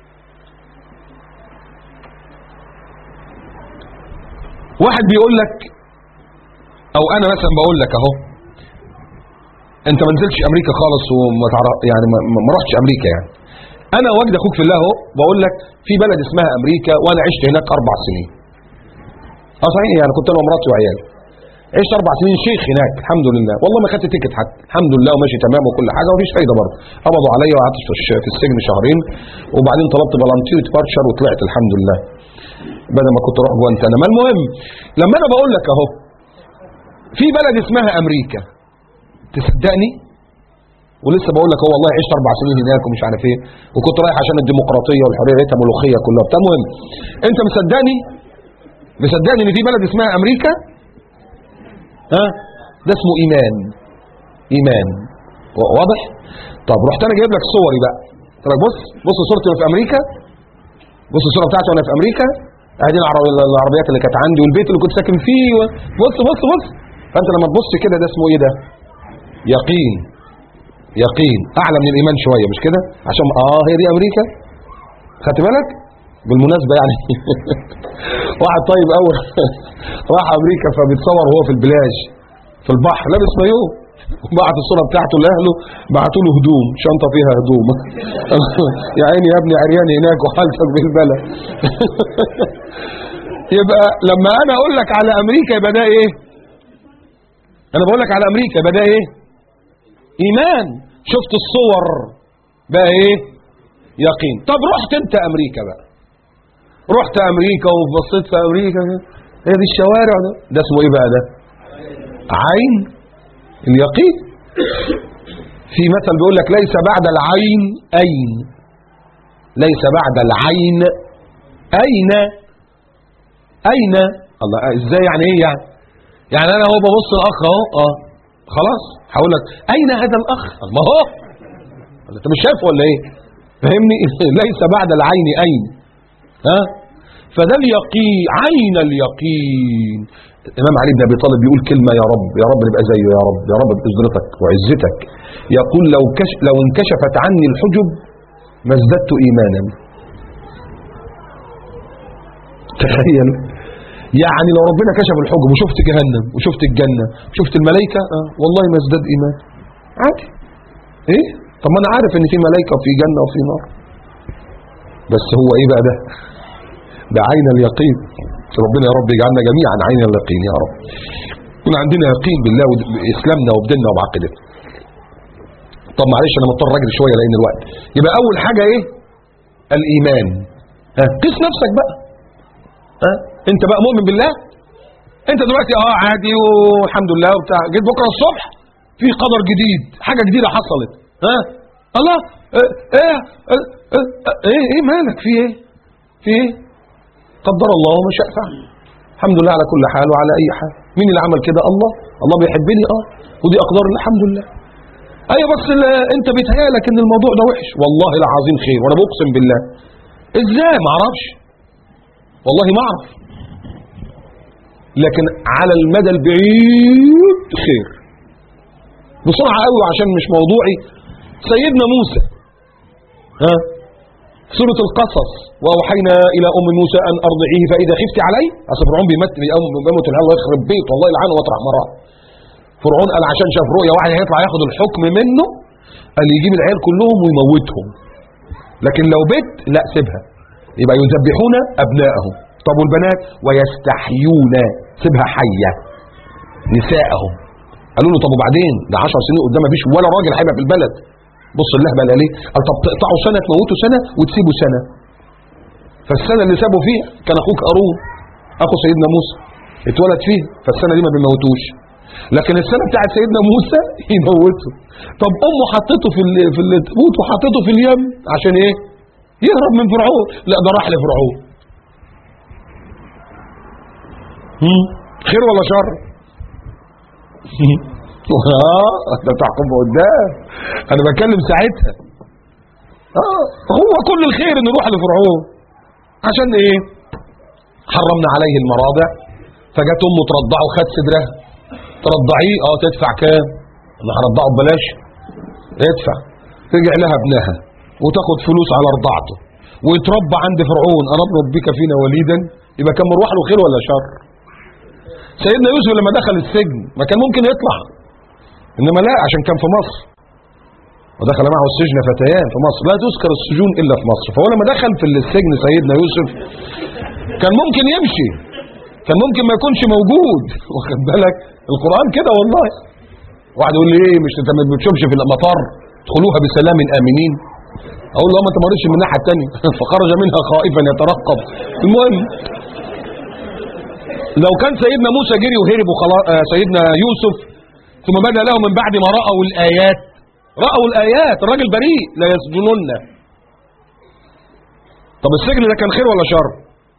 واحد بيقول لك او انا مثلا بقول لك اهو انت ما نزلتش امريكا خالص وما تعرف يعني ما, ما رحتش امريكا يعني انا وجد اخوك في الله اهو بقول لك في بلد اسمها امريكا وانا عشت هناك اربع سنين اه صحيح يعني كنت انا ومراتي وعيالي عشت اربع سنين شيخ هناك الحمد لله والله ما خدت تيكت حتى الحمد لله وماشي تمام وكل حاجه ومفيش فايده برضه قبضوا عليا وقعدت في الش- في السجن شهرين وبعدين طلبت فالنتير ديبارتشر وطلعت الحمد لله بدل ما كنت اروح جوانتانا ما المهم لما انا بقول لك اهو في بلد اسمها امريكا تصدقني ولسه بقول لك هو والله عشت اربع سنين هناك ومش عارف ايه وكنت رايح عشان الديمقراطيه والحريه لقيتها ملوخيه كلها بتاع المهم انت مصدقني مصدقني ان في بلد اسمها امريكا ها ده اسمه ايمان ايمان و- واضح طب رحت انا جايب لك صوري بقى قلت لك بص بص صورتي وانا في امريكا بص الصوره بتاعتي وانا في امريكا ادي العرب- العربيات اللي كانت عندي والبيت اللي كنت ساكن فيه و- بص بص بص فانت لما تبص كده ده اسمه ايه ده يقين يقين اعلى من الايمان شويه مش كده عشان اه هي دي امريكا خدت بالك بالمناسبه يعني واحد طيب اول راح امريكا فبيتصور وهو في البلاج في البحر لابس مايو بعت الصوره بتاعته لاهله بعتوا له هدوم شنطه فيها هدوم يا عيني يا ابني عريان هناك وحالتك بالبلا يبقى لما انا اقول لك على امريكا يبقى ده ايه انا بقول لك على امريكا يبقى ده ايه ايمان شفت الصور بقى ايه يقين طب رحت انت امريكا بقى رحت امريكا وبصيت في امريكا هي دي الشوارع ده ده اسمه ايه بقى ده عين اليقين في مثل بيقول لك ليس بعد العين اين ليس بعد العين اين اين الله ازاي يعني ايه يعني يعني انا هو ببص الاخ اهو اه خلاص هقول لك اين هذا الاخ ما هو انت مش شايفه ولا ايه فاهمني ليس بعد العين اين ها فده اليقين عين اليقين الامام علي بن ابي طالب بيقول كلمه يا رب يا رب نبقى زيه يا رب يا رب بقدرتك وعزتك يقول لو كش لو انكشفت عني الحجب ما ازددت ايمانا تخيل يعني لو ربنا كشف الحجب وشفت جهنم وشفت الجنه وشفت الملائكه آه والله ما ازداد ايمان عادي ايه طب ما انا عارف ان في ملائكه وفي جنه وفي نار بس هو ايه بقى ده ده عين اليقين ربنا يا رب يجعلنا جميعا عين اليقين يا رب يكون عندنا يقين بالله وباسلامنا وبديننا وبعقيدتنا طب معلش انا مضطر اجري شويه لان الوقت يبقى اول حاجه ايه الايمان ها قيس نفسك بقى ها انت بقى مؤمن بالله انت دلوقتي اه عادي والحمد لله وبتاع جيت بكره الصبح في قدر جديد حاجه جديده حصلت ها الله ايه ايه ايه, ايه, إيه, إيه مالك في ايه في ايه قدر الله وما شاء فعل الحمد لله على كل حال وعلى اي حال مين اللي عمل كده الله الله بيحبني اه ودي اقدار الله الحمد لله ايوه بس ال- انت بيتهيألك ان الموضوع ده وحش والله العظيم خير وانا بقسم بالله ازاي ما اعرفش والله ما اعرف لكن على المدى البعيد خير بسرعه قوي عشان مش موضوعي سيدنا موسى ها سورة القصص وأوحينا إلى أم موسى أن أرضعيه فإذا خفت عليه أصل فرعون بيمت بيموت العيال الله يخرب بيت والله يلعنه ويطرح مرات فرعون قال عشان شاف رؤيا واحد هيطلع ياخد الحكم منه قال يجيب العيال كلهم ويموتهم لكن لو بيت لا سيبها يبقى يذبحون أبناءهم طب والبنات ويستحيون سيبها حية نساءهم قالوا له طب وبعدين ده 10 سنين قدام مفيش ولا راجل هيبقى في البلد بص اللهبه قال ايه قال طب تقطعوا سنه تموتوا سنه وتسيبوا سنه فالسنه اللي سابوا فيها كان اخوك قارون اخو سيدنا موسى اتولد فيه فالسنه دي ما بيموتوش لكن السنه بتاعت سيدنا موسى يموته طب امه حطته في ال في التابوت وحطته في اليم عشان ايه يهرب من فرعون لا ده راح لفرعون هم؟ خير ولا شر اه ده تحكم قدام انا بتكلم ساعتها آه هو كل الخير انه يروح لفرعون عشان ايه حرمنا عليه المراضع فجت امه ترضعه خد صدرها ترضعيه اه تدفع كام انا هرضعه ببلاش ادفع رجع لها ابنها وتاخد فلوس على رضاعته ويتربى عند فرعون أرب ربك فينا وليدا يبقى كان مروح له خير ولا شر سيدنا يوسف لما دخل السجن ما كان ممكن يطلع انما لا عشان كان في مصر ودخل معه السجن فتيان في مصر لا تذكر السجون الا في مصر فهو لما دخل في السجن سيدنا يوسف كان ممكن يمشي كان ممكن ما يكونش موجود واخد بالك القران كده والله واحد يقول لي ايه مش انت ما بتشوفش في المطار ادخلوها بسلام امنين اقول له ما انت مريتش من الناحيه الثانيه فخرج منها خائفا يترقب المهم لو كان سيدنا موسى جري وهرب وخلاص آه سيدنا يوسف ثم بدا له من بعد ما راوا الايات راوا الايات الراجل بريء لا يسجنن طب السجن ده كان خير ولا شر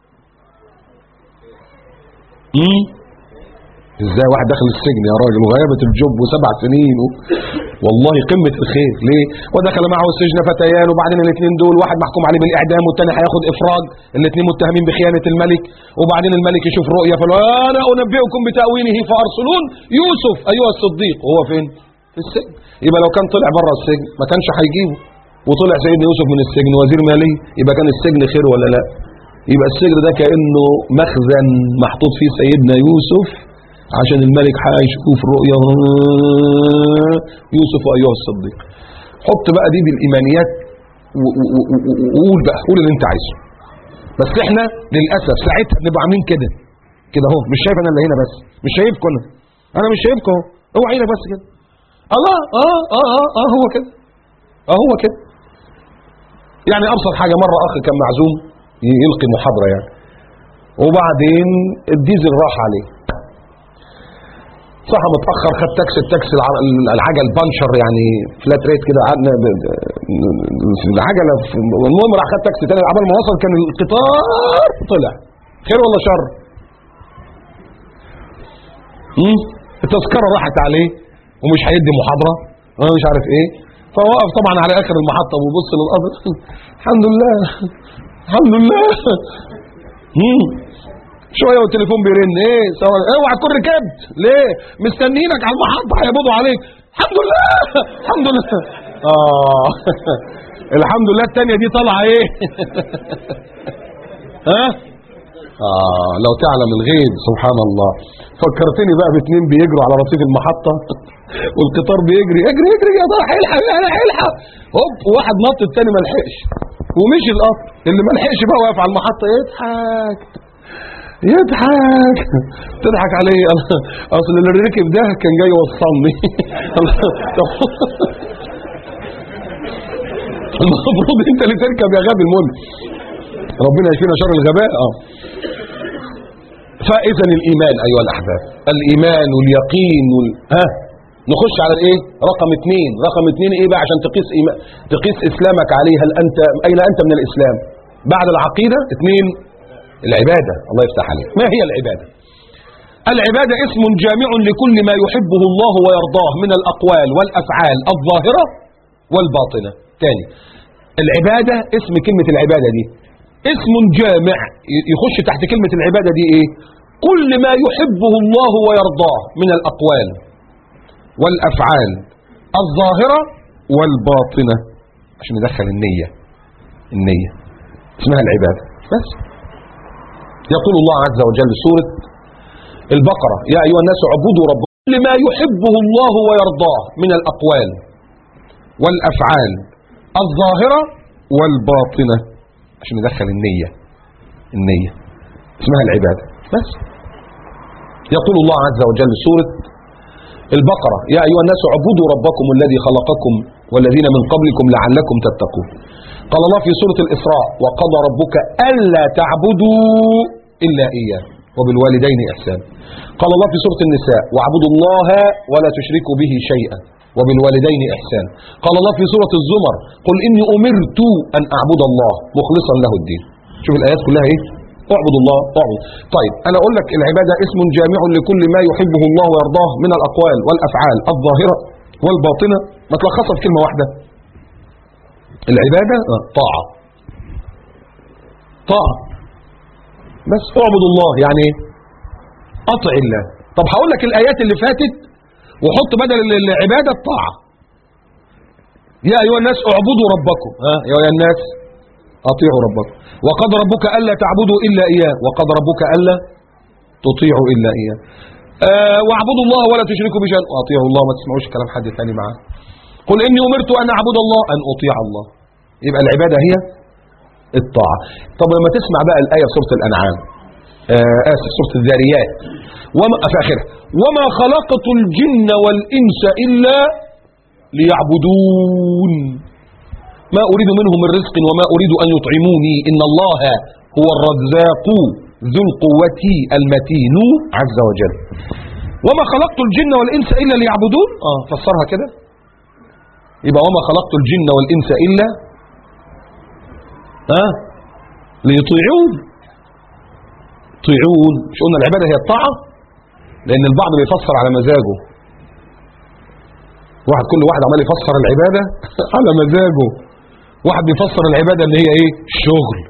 امم ازاي واحد داخل السجن يا راجل وغيبة الجب وسبع سنين و... والله قمة الخير ليه ودخل معه السجن فتيان وبعدين الاثنين دول واحد محكوم عليه بالاعدام والثاني هياخد افراج الاثنين متهمين بخيانة الملك وبعدين الملك يشوف رؤية فقال انا انبئكم بتأويله فارسلون يوسف ايها الصديق وهو فين في السجن يبقى لو كان طلع بره السجن ما كانش هيجيبه وطلع سيدنا يوسف من السجن وزير مالي يبقى كان السجن خير ولا لا يبقى السجن ده كأنه مخزن محطوط فيه سيدنا يوسف عشان الملك هيشوف رؤيا يوسف ايها الصديق حط بقى دي بالايمانيات وقول بقى قول اللي انت عايزه بس احنا للاسف ساعتها بنبقى عاملين كده كده اهو مش شايف انا اللي هنا بس مش شايفكم انا انا مش شايفكم اهو هو عينك بس كده الله اه اه اه اه هو كده اه هو كده يعني ابسط حاجه مره اخ كان معزوم يلقي محاضره يعني وبعدين الديزل راح عليه صح متاخر خد تاكسي التاكسي العجل بانشر يعني فلات ريت كده قعدنا في العجله المهم راح خد تاكسي تاني عبال ما وصل كان القطار طلع خير ولا شر؟ امم التذكره راحت عليه ومش هيدي محاضره وانا مش عارف ايه فوقف طبعا على اخر المحطه وبيبص للارض الحمد لله الحمد لله امم شويه والتليفون بيرن ايه سوا اوعى تكون ركبت ليه مستنيينك على المحطه هيقبضوا عليك الحمد لله الحمد لله اه الحمد لله الثانيه دي طالعه ايه ها اه لو تعلم الغيب سبحان الله فكرتني بقى باثنين بيجروا على رصيف المحطه والقطار بيجري اجري اجري يا ضاع هيلحق هيلحق هوب واحد نط الثاني ما لحقش ومشي القطر اللي ما لحقش بقى واقف على المحطه يضحك يضحك تضحك عليه اصل اللي ركب ده كان جاي يوصلني المفروض انت اللي تركب يا غبي المهم ربنا يشفينا شر الغباء اه فاذا الايمان ايها الاحباب الايمان واليقين وال... ها نخش على الايه رقم اثنين رقم اثنين ايه بقى عشان تقيس إيمان تقيس اسلامك عليه هل انت اين انت من الاسلام بعد العقيده اثنين العبادة الله يفتح عليك ما هي العبادة العبادة اسم جامع لكل ما يحبه الله ويرضاه من الأقوال والأفعال الظاهرة والباطنة تاني العبادة اسم كلمة العبادة دي اسم جامع يخش تحت كلمة العبادة دي ايه كل ما يحبه الله ويرضاه من الأقوال والأفعال الظاهرة والباطنة عشان ندخل النية النية اسمها العبادة بس يقول الله عز وجل سورة البقرة يا أيها الناس اعبدوا ربكم لما يحبه الله ويرضاه من الأقوال والأفعال الظاهرة والباطنة عشان ندخل النية النية اسمها العبادة بس يقول الله عز وجل سورة البقرة يا أيها الناس اعبدوا ربكم الذي خلقكم والذين من قبلكم لعلكم تتقون قال الله في سورة الإسراء وقضى ربك ألا تعبدوا إلا إياه وبالوالدين إحسان قال الله في سورة النساء واعبدوا الله ولا تشركوا به شيئا وبالوالدين إحسان قال الله في سورة الزمر قل إني أمرت أن أعبد الله مخلصا له الدين شوف الآيات كلها إيه اعبد الله اعبد طيب أنا أقول لك العبادة اسم جامع لكل ما يحبه الله ويرضاه من الأقوال والأفعال الظاهرة والباطنة ما تلخصها في كلمة واحدة العبادة آه، طاعة طاعة بس اعبد الله يعني ايه اطع الله طب هقول لك الايات اللي فاتت وحط بدل ال- العبادة الطاعة يا ايها الناس اعبدوا ربكم ها يا ايها الناس اطيعوا ربكم وقد ربك الا تعبدوا الا اياه وقد ربك الا تطيعوا الا اياه آه واعبدوا الله ولا تشركوا به شيئا واطيعوا الله ما تسمعوش كلام حد ثاني معاه قل اني امرت ان اعبد الله ان اطيع الله يبقى العباده هي الطاعه طب لما تسمع بقى الايه في سوره الانعام آه اسف سوره الذاريات وما في اخرها وما خلقت الجن والانس الا ليعبدون ما اريد منهم من رزق وما اريد ان يطعموني ان الله هو الرزاق ذو القوة المتين عز وجل وما خلقت الجن والإنس إلا ليعبدون آه فسرها كده يبقى وما خلقت الجن والإنس إلا آه ليطيعون يطيعون مش قلنا العبادة هي الطاعة لأن البعض بيفسر على مزاجه واحد كل واحد عمال يفسر العبادة على مزاجه واحد بيفسر العبادة اللي هي ايه الشغل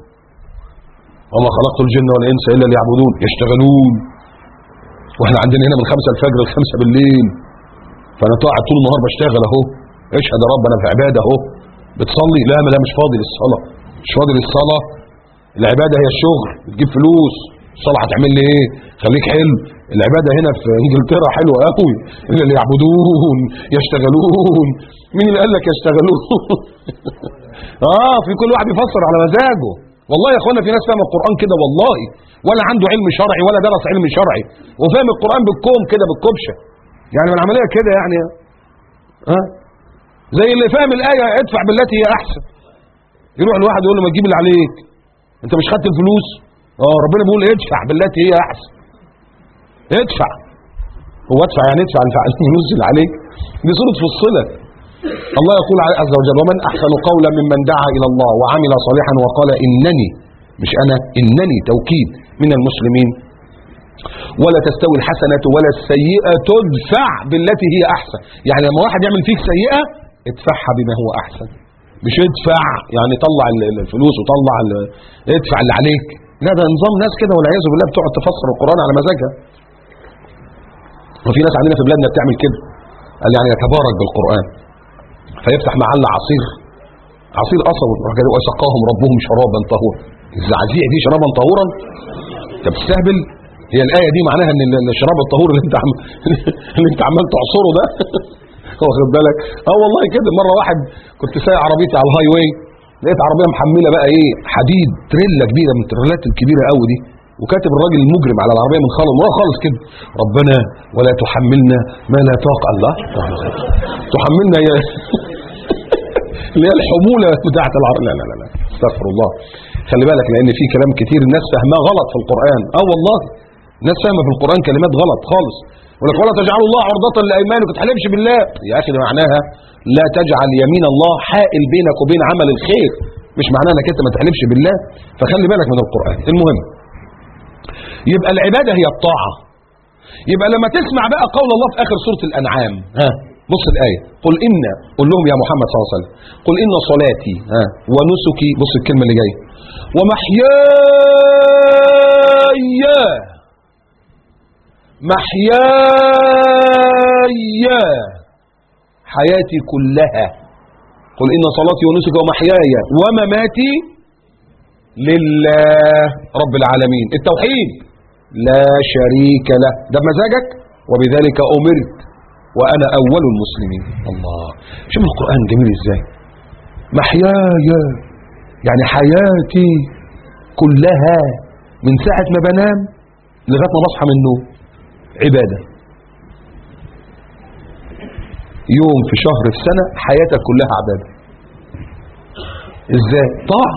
وما خلقت الجن والانس الا ليعبدون يشتغلون واحنا عندنا هنا من خمسة الفجر لخمسة بالليل فانا قاعد طول النهار بشتغل اهو اشهد يا رب انا في عباده اهو بتصلي لا لا مش فاضي للصلاه مش فاضي للصلاه العباده هي الشغل بتجيب فلوس الصلاه هتعمل لي ايه خليك حلو العباده هنا في انجلترا حلوه قوي الا اللي يعبدون يشتغلون مين اللي قال لك يشتغلون اه في كل واحد يفسر على مزاجه والله يا اخوانا في ناس فاهمه القران كده والله ولا عنده علم شرعي ولا درس علم شرعي وفاهم القران بالكوم كده بالكبشه يعني من العمليه كده يعني ها زي اللي فاهم الايه ادفع بالتي هي احسن يروح الواحد يقول له ما تجيب اللي عليك انت مش خدت الفلوس اه ربنا بيقول ادفع بالتي هي احسن ادفع هو ادفع يعني ادفع انت الفلوس اللي عليك دي سوره فصلت الله يقول عز وجل ومن احسن قولا ممن دعا الى الله وعمل صالحا وقال انني مش انا انني توكيد من المسلمين ولا تستوي الحسنة ولا السيئة تدفع بالتي هي أحسن يعني لما واحد يعمل فيك سيئة ادفعها بما هو أحسن مش ادفع يعني طلع ال- ال- الفلوس وطلع ال- ادفع اللي عليك لا ده نظام ناس كده والعياذ بالله بتقعد تفسر القرآن على مزاجها وفي ناس عندنا في بلادنا بتعمل كده قال يعني يتبارك بالقرآن فيفتح محل عصير عصير قصب ويروح جاي وسقاهم ربهم شرابا طهورا الزعزيع دي شرابا طهورا انت بتستهبل هي الآية دي معناها ان ال- الشراب الطهور اللي انت عم... اللي انت عمال تعصره ده واخد بالك اه والله كده مرة واحد كنت سايق عربيتي على الهاي واي لقيت عربية محملة بقى ايه حديد تريلا كبيرة من التريلات الكبيرة قوي دي وكاتب الراجل المجرم على العربية من خالص ورا خالص كده ربنا ولا تحملنا ما لا طاقة الله تحملنا يا اللي هي الحمولة بتاعت العربية لا لا لا لا استغفر الله خلي بالك لان في كلام كتير الناس فاهماه غلط في القرآن اه والله الناس فاهمه في القرآن كلمات غلط خالص ولك ولا تجعلوا الله عرضة لأيمانكم تحلفش بالله يا أخي ده معناها لا تجعل يمين الله حائل بينك وبين عمل الخير مش معناها انك انت ما تحلفش بالله فخلي بالك من القرآن المهم يبقى العبادة هي الطاعة يبقى لما تسمع بقى قول الله في آخر سورة الأنعام ها بص الآية قل إن قل لهم يا محمد صلى الله عليه وسلم قل إن صلاتي ها ونسكي بص الكلمة اللي جاية ومحياي محياي حياتي كلها قل إن صلاتي ونسكي ومحياي ومماتي لله رب العالمين التوحيد لا شريك له ده بمزاجك وبذلك أمرت وأنا أول المسلمين الله شوف القرآن جميل إزاي محياي يعني حياتي كلها من ساعة ما بنام لغاية ما بصحى من النوم عبادة يوم في شهر في سنة حياتك كلها عبادة ازاي طاعة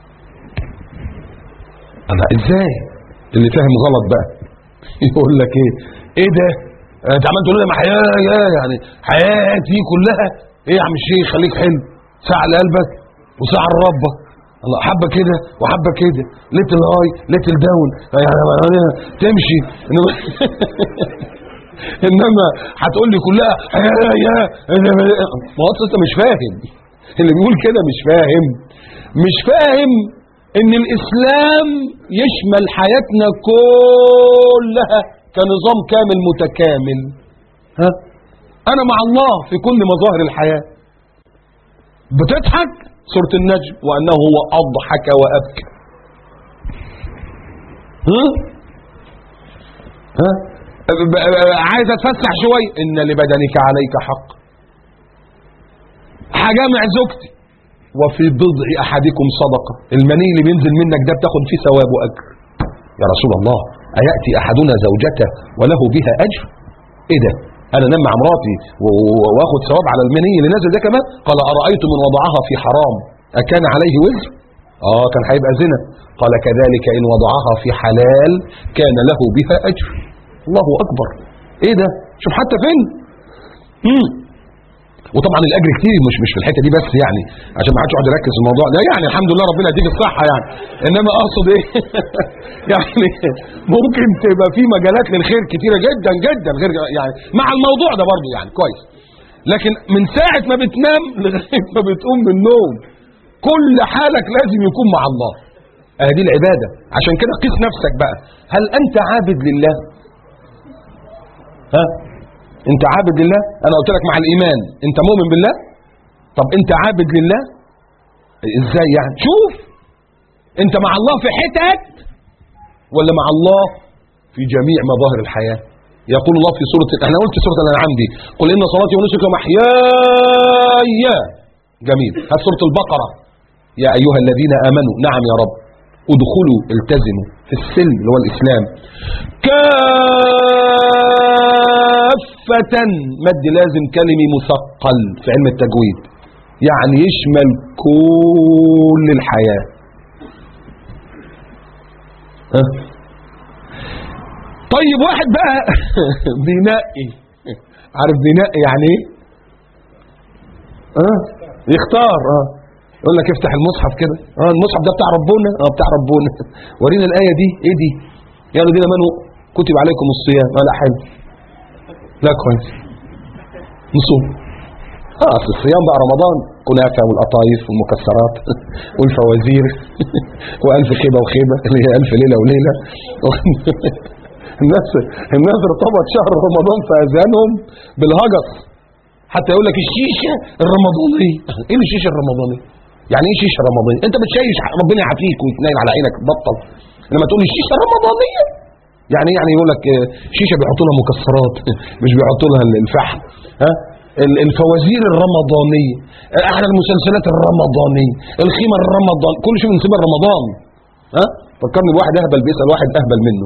انا ازاي اللي فاهم غلط بقى يقول لك ايه ايه ده انت عمال تقول لي ما حياة يعني حياتي كلها ايه يا عم الشيخ خليك حلو ساعة لقلبك وساعة لربك الله حبة كده وحبة كده ليتل هاي ليتل داون يعني تمشي انما انما هتقول لي كلها يا يا ما هو أصل انت مش فاهم اللي بيقول كده مش فاهم مش فاهم ان الاسلام يشمل حياتنا كلها كنظام كامل متكامل ها انا مع الله في كل مظاهر الحياة بتضحك سورة النجم وانه هو اضحك وابكى ها ها ب- ب- عايز اتفسح شوية ان لبدنك عليك حق هجامع زوجتي وفي بضع احدكم صدقة المني اللي بينزل منك ده بتاخد فيه ثواب واجر يا رسول الله اياتي احدنا زوجته وله بها اجر ايه ده انا انام مع مراتي و- و- واخد ثواب على المني اللي نازل ده كمان قال ارايت من وضعها في حرام اكان عليه وزر اه كان هيبقى زنا قال كذلك ان وضعها في حلال كان له بها اجر الله اكبر ايه ده شوف حتى فين مم. وطبعا الاجر كتير مش مش في الحته دي بس يعني عشان ما حدش يقعد يركز في الموضوع ده يعني الحمد لله ربنا يديك الصحه يعني انما اقصد ايه يعني ممكن تبقى في مجالات للخير كتيره جدا جدا غير يعني مع الموضوع ده برضه يعني كويس لكن من ساعه ما بتنام لغايه ما بتقوم من النوم كل حالك لازم يكون مع الله اه دي العباده عشان كده قيس نفسك بقى هل انت عابد لله ها انت عابد لله انا قلت لك مع الايمان انت مؤمن بالله طب انت عابد لله ازاي يعني شوف انت مع الله في حتت ولا مع الله في جميع مظاهر الحياه يقول الله في سوره انا قلت سوره الانعام دي قل ان صلاتي ونسكي ومحياي جميل هات سوره البقره يا ايها الذين امنوا نعم يا رب ادخلوا التزموا في السلم اللي هو الاسلام كافة مد لازم كلمي مثقل في علم التجويد يعني يشمل كل الحياة ها؟ طيب واحد بقى بينقي عارف بينقي يعني ايه اه يختار اه يقول لك افتح المصحف كده اه المصحف ده بتاع ربنا اه بتاع ربنا ورينا الايه دي ايه دي يا الذين امنوا كتب عليكم الصيام اه لا حلو لا كويس نصوم اه اصل الصيام بقى رمضان كنافه والقطايف والمكسرات والفوازير والف خيبه وخيبه اللي هي الف ليله وليله الناس الناس ارتبط شهر رمضان في اذانهم بالهجس حتى يقول لك الشيشه الرمضانيه ايه الشيشه الرمضانيه يعني ايه شيشه رمضانيه انت بتشيش ربنا يعافيك ويتنين على عينك بطل لما تقول الشيشه الرمضانيه يعني يعني يقول لك آه، شيشه بيحطوا لها مكسرات مش بيحطوا لها الفحم ها ال- الفوازير الرمضانيه آه، احلى المسلسلات الرمضانيه الخيمه الرمضان كل شيء بنسيبها رمضان ها فكرني بواحد اهبل بيسال واحد اهبل منه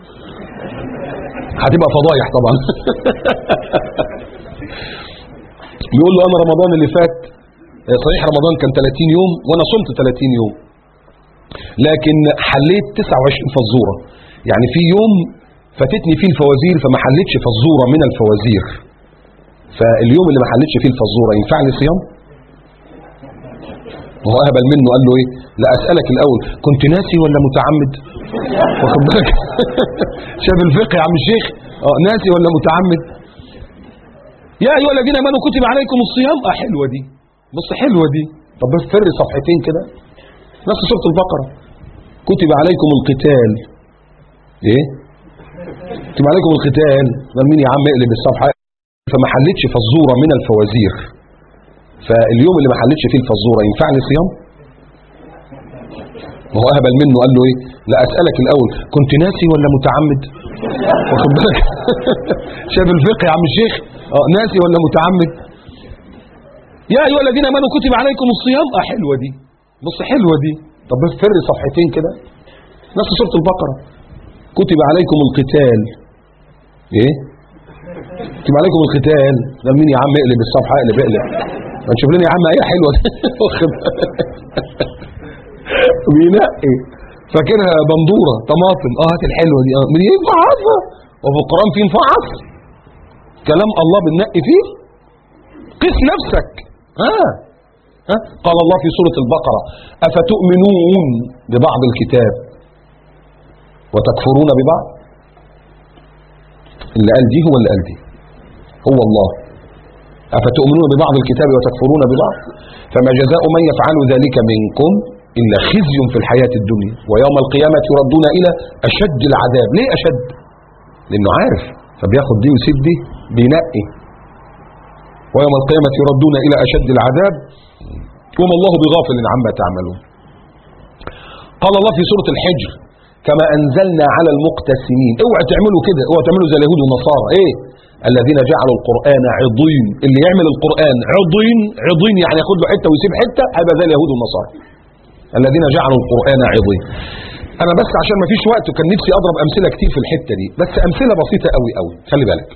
هتبقى فضايح طبعا بيقول له انا رمضان اللي فات آه، صحيح رمضان كان 30 يوم وانا صمت 30 يوم لكن حليت 29 فزوره يعني في يوم فاتتني فيه الفوازير فما حلتش فزوره من الفوازير فاليوم اللي ما حلتش فيه الفزوره ينفع لي صيام وهو اهبل منه قال له ايه لا اسالك الاول كنت ناسي ولا متعمد واخد بالك شاف الفقه يا عم الشيخ اه ناسي ولا متعمد يا ايها الذين امنوا كتب عليكم الصيام اه حلوه دي بص حلوه دي طب بس فري صفحتين كده نفس سوره البقره كتب عليكم القتال ايه كتب عليكم القتال قال مين يا عم اقلب الصفحه فما حلتش فزوره من الفوازير فاليوم اللي ما حلتش فيه الفزوره ينفع لي صيام وهو اهبل منه قال له ايه لا اسالك الاول كنت ناسي ولا متعمد واخد بالك شاف الفقه يا عم الشيخ اه ناسي ولا متعمد يا ايها الذين امنوا كتب عليكم الصيام اه حلوه دي بص حلوه دي طب بس فري صفحتين كده نفس سوره البقره كتب عليكم القتال ايه كتب عليكم القتال قال مين يا عم اقلب الصفحه اقلب اقلب ما نشوف لنا يا عم ايه حلوه دي واخد بينقي فاكرها بندوره طماطم اه هات الحلوه دي اه من ينفع عصا وفي القران في ينفع عصا كلام الله بننقي فيه قس نفسك ها ها قال الله في سوره البقره افتؤمنون ببعض الكتاب وتكفرون ببعض اللي قال دي هو اللي قال دي هو الله أفتؤمنون ببعض الكتاب وتكفرون ببعض فما جزاء من يفعل ذلك منكم إلا خزي في الحياة الدنيا ويوم القيامة يردون إلى أشد العذاب ليه أشد لأنه عارف فبياخد دي ويسيب دي بينقي ويوم القيامة يردون إلى أشد العذاب وما الله بغافل عما تعملون قال الله في سورة الحجر كما أنزلنا على المقتسمين اوعى تعملوا كده اوعى تعملوا زي اليهود والنصارى ايه الذين جعلوا القرآن عضين اللي يعمل القرآن عضين عضين يعني ياخد له حتة ويسيب حتة هيبقى زي اليهود والنصارى الذين جعلوا القرآن عضين انا بس عشان ما فيش وقت وكان نفسي اضرب امثله كتير في الحته دي بس امثله بسيطه قوي قوي خلي بالك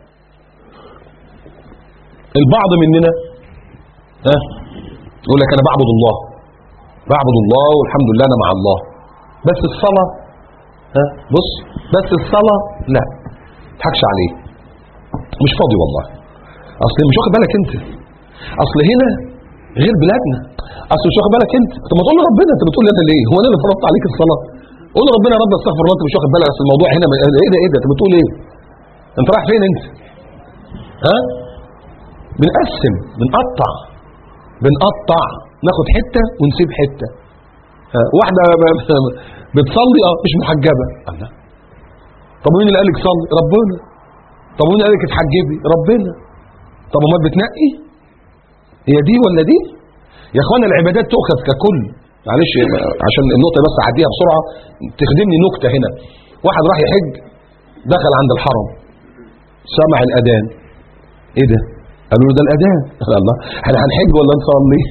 البعض مننا ها يقول لك انا بعبد الله بعبد الله والحمد لله انا مع الله بس الصلاه ها بص بس الصلاه لا ما تضحكش عليه مش فاضي والله اصل مش واخد بالك انت اصل هنا غير بلادنا اصل مش واخد بالك انت طب ما تقول لربنا انت بتقول لي انا ليه هو انا اللي فرضت عليك الصلاه قول لربنا يا رب استغفر الله انت مش واخد بالك اصل الموضوع هنا م- ايه ده ايه ده انت بتقول ايه انت رايح فين انت ها بنقسم بنقطع بنقطع ناخد حته ونسيب حته ها. واحده ب- ب- بتصلي اه مش محجبه الله طب مين اللي قال لك صلي ربنا طب مين اللي قال لك اتحجبي ربنا طب امال بتنقي هي دي ولا دي يا اخوانا العبادات تؤخذ ككل معلش عشان النقطه بس اعديها بسرعه تخدمني نكته هنا واحد راح يحج دخل عند الحرم سمع الاذان ايه ده قالوا له ده الاذان قال الله احنا هنحج ولا نصلي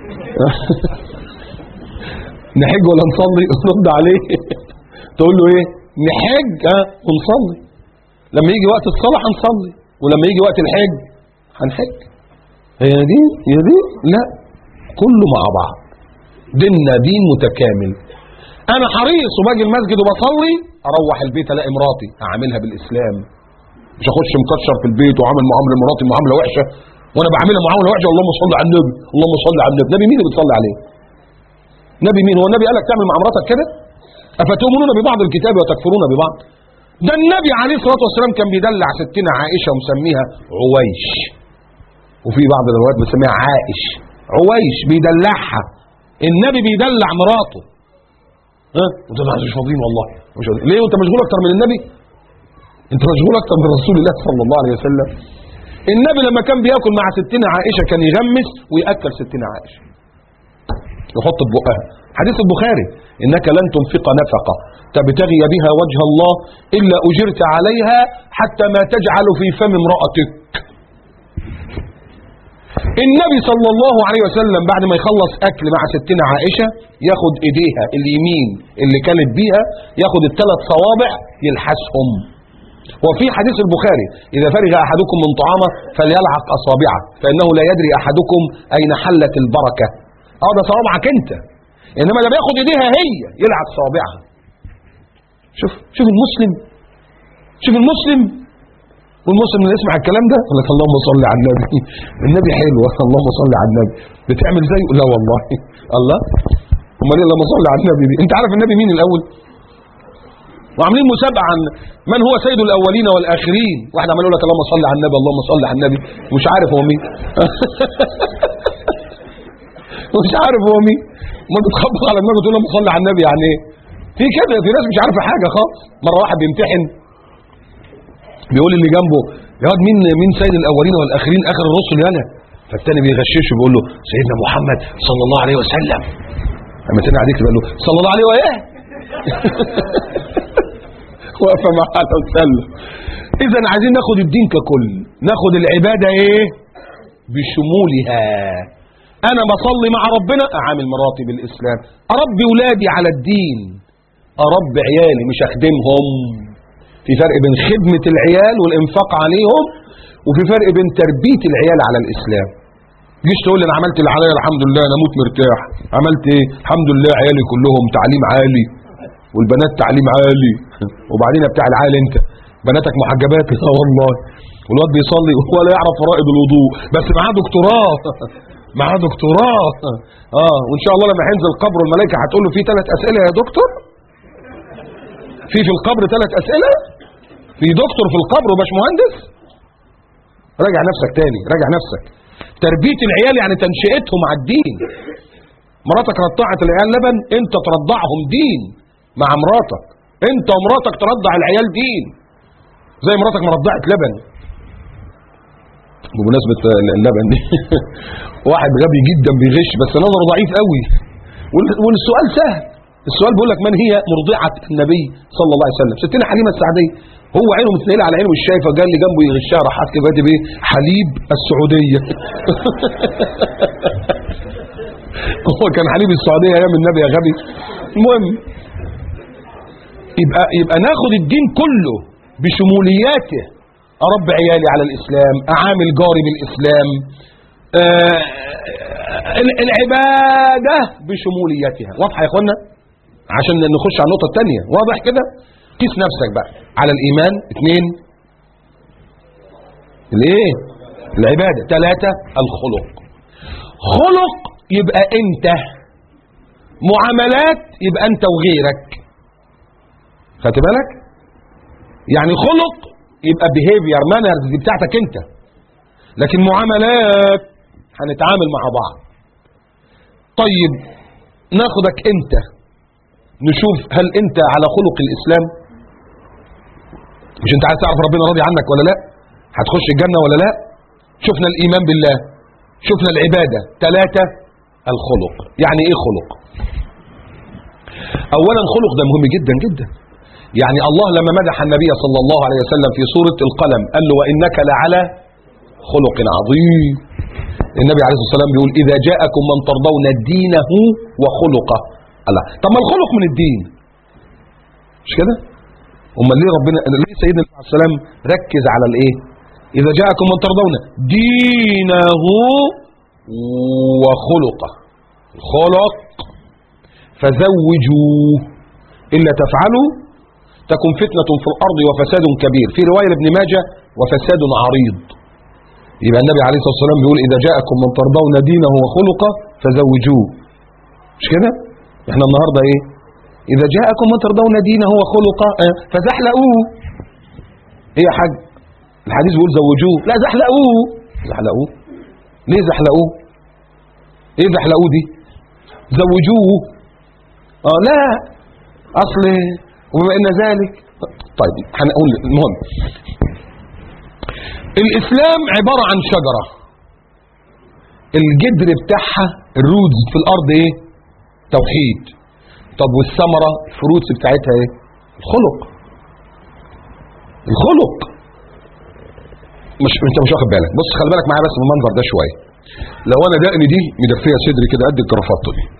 نحج ولا نصلي رد عليه تقول له ايه نحج ها ونصلي لما يجي وقت الصلاه هنصلي ولما يجي وقت الحج هنحج هي دي هي دي لا كله مع بعض ديننا دين متكامل انا حريص وباجي المسجد وبصلي اروح البيت الاقي مراتي اعاملها بالاسلام مش اخش مكشر في البيت وعامل معامله مراتي معامله وحشه وانا بعملها معامله وحشه اللهم صل على النبي اللهم صل على النبي نبي مين اللي بتصلي عليه نبي مين هو النبي قال لك تعمل مع مراتك كده افتؤمنون ببعض الكتاب وتكفرون ببعض ده النبي عليه الصلاه والسلام كان بيدلع ستنا عائشه ومسميها عويش وفي بعض الروايات بتسميها عائش عويش بيدلعها النبي بيدلع مراته ها انت مش فاضيين والله مش فاضيين. ليه وانت مشغول اكتر من النبي انت مشغول اكتر من رسول الله صلى الله عليه وسلم النبي لما كان بياكل مع ستنا عائشه كان يغمس وياكل ستنا عائشه يحط في بقها حديث البخاري انك لن تنفق نفقه تبتغي بها وجه الله الا اجرت عليها حتى ما تجعل في فم امراتك النبي صلى الله عليه وسلم بعد ما يخلص اكل مع ستنا عائشه ياخد ايديها اليمين اللي كانت بيها ياخد الثلاث صوابع يلحسهم وفي حديث البخاري اذا فرغ احدكم من طعامه فليلعق اصابعه فانه لا يدري احدكم اين حلت البركه اه ده صوابعك انت انما ده بياخد ايديها هي يلعق صوابعها شوف شوف المسلم شوف المسلم والمسلم اللي يسمع الكلام ده يقول لك اللهم صل على النبي النبي حلو اللهم صل على النبي بتعمل زيه لا والله الله امال ايه اللهم صل على النبي دي انت عارف النبي مين الاول وعاملين مسابقه عن من هو سيد الاولين والاخرين واحد عمال يقول لك اللهم صل على النبي اللهم صل على النبي مش عارف هو مين مش عارف هو مين ما بتخبط على دماغه تقول اللهم صل على النبي يعني ايه في كده في ناس مش عارفه حاجه خالص مره واحد بيمتحن بيقول اللي جنبه يا واد مين مين سيد الاولين والاخرين اخر الرسل يالا فالتاني بيغششه بيقول له سيدنا محمد صلى الله عليه وسلم اما التاني عليك بيقول له صلى الله عليه وايه واقفه معاه وسلم اذا عايزين ناخد الدين ككل ناخد العباده ايه بشمولها انا بصلي مع ربنا اعامل مراتي بالاسلام اربي ولادي على الدين اربي عيالي مش اخدمهم في فرق بين خدمة العيال والإنفاق عليهم وفي فرق بين تربية العيال على الإسلام جيش تقول لي أنا عملت اللي عليا الحمد لله أنا موت مرتاح عملت إيه الحمد لله عيالي كلهم تعليم عالي والبنات تعليم عالي وبعدين بتاع العالي أنت بناتك محجبات اه والله والواد بيصلي ولا يعرف فرائض الوضوء بس معاه دكتوراه معاه دكتوراه اه وان شاء الله لما هينزل القبر والملائكه هتقول له في ثلاث اسئله يا دكتور في في القبر ثلاث اسئله في دكتور في القبر وباش مهندس راجع نفسك تاني راجع نفسك تربيه العيال يعني تنشئتهم على الدين مراتك رضعت العيال لبن انت ترضعهم دين مع مراتك انت ومراتك ترضع العيال دين زي مراتك ما رضعت لبن بمناسبة اللبن دي واحد غبي جدا بيغش بس نظره ضعيف قوي وال- والسؤال سهل السؤال بيقول لك من هي مرضعة النبي صلى الله عليه وسلم ستنا حليمة السعدية هو عينه متنيلة على عينه مش شايفة قال لي جنبه يغشها راح كاتب كاتب ايه حليب السعودية هو كان حليب السعودية ايام النبي يا غبي المهم يبقى يبقى ناخد الدين كله بشمولياته ارب عيالي على الاسلام اعامل جاري بالاسلام آه ال- العباده بشموليتها واضحه يا اخوانا عشان نخش على النقطه الثانيه واضح كده قيس نفسك بقى على الايمان اثنين الايه العباده ثلاثه الخلق خلق يبقى انت معاملات يبقى انت وغيرك خدت بالك يعني خلق يبقى behavior manners دي بتاعتك انت لكن معاملات هنتعامل مع بعض طيب ناخدك انت نشوف هل انت على خلق الاسلام مش انت عايز تعرف ربنا راضي عنك ولا لا هتخش الجنة ولا لا شفنا الايمان بالله شفنا العبادة ثلاثة الخلق يعني ايه خلق اولا خلق ده مهم جدا جدا يعني الله لما مدح النبي صلى الله عليه وسلم في سورة القلم قال له وإنك لعلى خلق عظيم النبي عليه الصلاة والسلام بيقول إذا جاءكم من ترضون دينه وخلقه الله طب ما الخلق من الدين مش كده امال ليه ربنا ليه سيدنا النبي عليه الصلاة والسلام ركز على الايه إذا جاءكم من ترضون دينه وخلقه خلق فزوجوه إلا تفعلوا تكن فتنة في الأرض وفساد كبير في رواية لابن ماجه وفساد عريض يبقى النبي عليه الصلاة والسلام بيقول إذا جاءكم من ترضون دينه وخلقه فزوجوه مش كده احنا النهاردة ايه إذا جاءكم من ترضون دينه وخلقه اه فزحلقوه ايه يا حاج الحديث بيقول زوجوه لا زحلقوه زحلقوه ليه زحلقوه ايه زحلقوه دي زوجوه اه لا اصل وبما ان ذلك طيب هنقول المهم الاسلام عبارة عن شجرة الجدر بتاعها الرودز في الارض ايه توحيد طب والثمرة الفروتس بتاعتها ايه الخلق الخلق مش انت مش واخد بالك بص خلي بالك معايا بس من المنظر ده شويه لو انا دقني دي مدفيه صدري كده قد الكرافته دي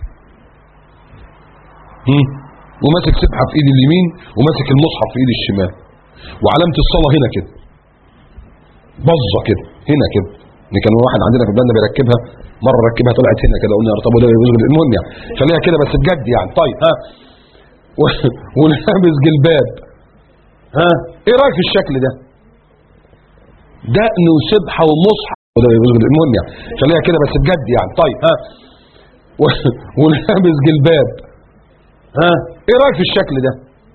هم؟ وماسك سبحه في ايدي اليمين وماسك المصحف في ايدي الشمال وعلامه الصلاه هنا كده بظه كده هنا كده اللي كان واحد عندنا في البلد بيركبها مره ركبها طلعت هنا كده قلنا يا طب وده يجوز المهم يعني خليها كده بس بجد يعني طيب ها و- ولابس جلباب ها ايه رايك في الشكل ده دقن وسبحه ومصحف وده يجوز المهم يعني خليها كده بس بجد يعني طيب ها و- ولابس جلباب ها ايه رايك في الشكل ده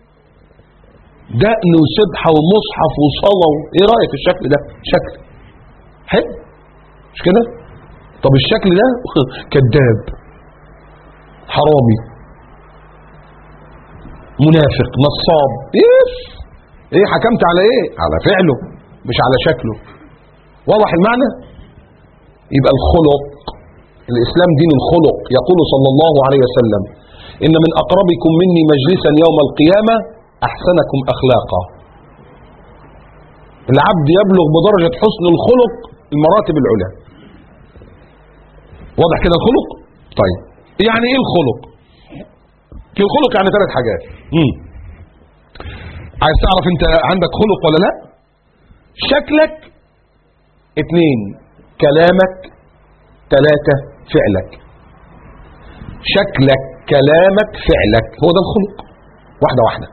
دقن وسبحه ومصحف وصلاه و- ايه رايك في الشكل ده شكل حلو مش كده طب الشكل ده كذاب حرامي منافق نصاب ايه ايه حكمت على ايه على فعله مش على شكله واضح المعنى يبقى الخلق الاسلام دين الخلق يقول صلى الله عليه وسلم ان من اقربكم مني مجلسا يوم القيامه احسنكم اخلاقا العبد يبلغ بدرجه حسن الخلق المراتب العلى واضح كده الخلق طيب يعني ايه الخلق الخلق يعني ثلاث حاجات مم. عايز تعرف انت عندك خلق ولا لا شكلك اتنين كلامك ثلاثة فعلك شكلك كلامك فعلك هو ده الخلق واحدة واحدة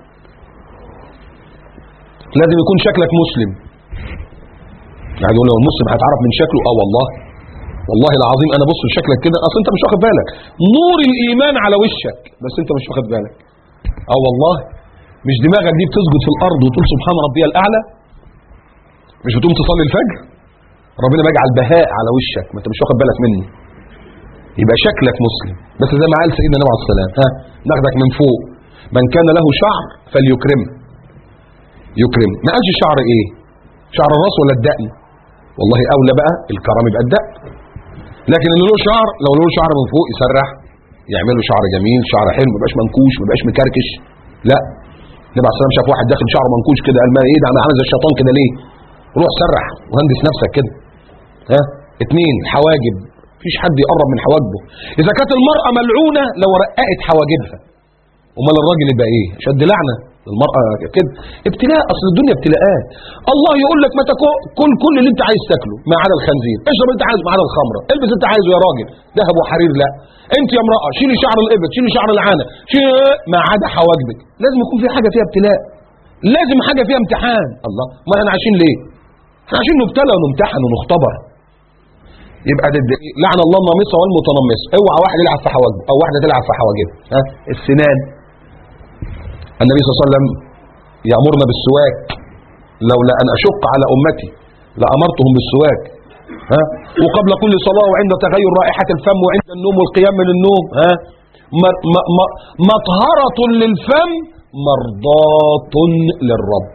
لازم يكون شكلك مسلم يعني يقول لو المسلم هيتعرف من شكله اه والله والله العظيم انا بص لشكلك كده اصل انت مش واخد بالك نور الايمان على وشك بس انت مش واخد بالك اه والله مش دماغك دي بتسجد في الارض وتقول سبحان ربي الاعلى مش بتقوم تصلي الفجر ربنا بيجعل بهاء على وشك ما انت مش واخد بالك منه يبقى شكلك مسلم بس زي ما قال سيدنا النبي عليه الصلاه والسلام ها ناخدك من فوق من كان له شعر فليكرمه يكرم ما قالش شعر ايه شعر الراس ولا الدقن والله اولى بقى الكرم يبقى الدقن لكن اللي له شعر لو له شعر من فوق يسرح يعمل له شعر جميل شعر حلو ما يبقاش منكوش ما يبقاش مكركش لا النبي عليه الصلاه والسلام شاف واحد داخل شعره منكوش كده قال ما ايه ده عامل زي الشيطان كده ليه روح سرح وهندس نفسك كده ها اتنين حواجب مفيش حد يقرب من حواجبه اذا كانت المراه ملعونه لو رققت حواجبها امال الراجل يبقى ايه شد لعنه المرأة كده ابتلاء اصل الدنيا ابتلاءات الله يقول لك ما تاكل كل كل اللي انت عايز تاكله ما عدا الخنزير اشرب اللي انت عايزه ما عدا الخمره البس اللي انت عايزه يا راجل ذهب وحرير لا انت يا امرأة شيلي شعر الابط شيلي شعر العانة شيلي ما عدا حواجبك لازم يكون في حاجة فيها ابتلاء لازم حاجة فيها امتحان الله ما احنا عايشين ليه احنا عايشين نبتلى ونمتحن ونختبر يبقى ضد ايه؟ لعن الله النامصه والمتنمصه اوعى واحد يلعب في حواجبه او واحده تلعب في حواجبها ها السنان النبي صلى الله عليه وسلم يأمرنا بالسواك لولا أن أشق على أمتي لأمرتهم بالسواك ها وقبل كل صلاة وعند تغير رائحة الفم وعند النوم والقيام من النوم ها م- م- م- مطهرة للفم مرضاة للرب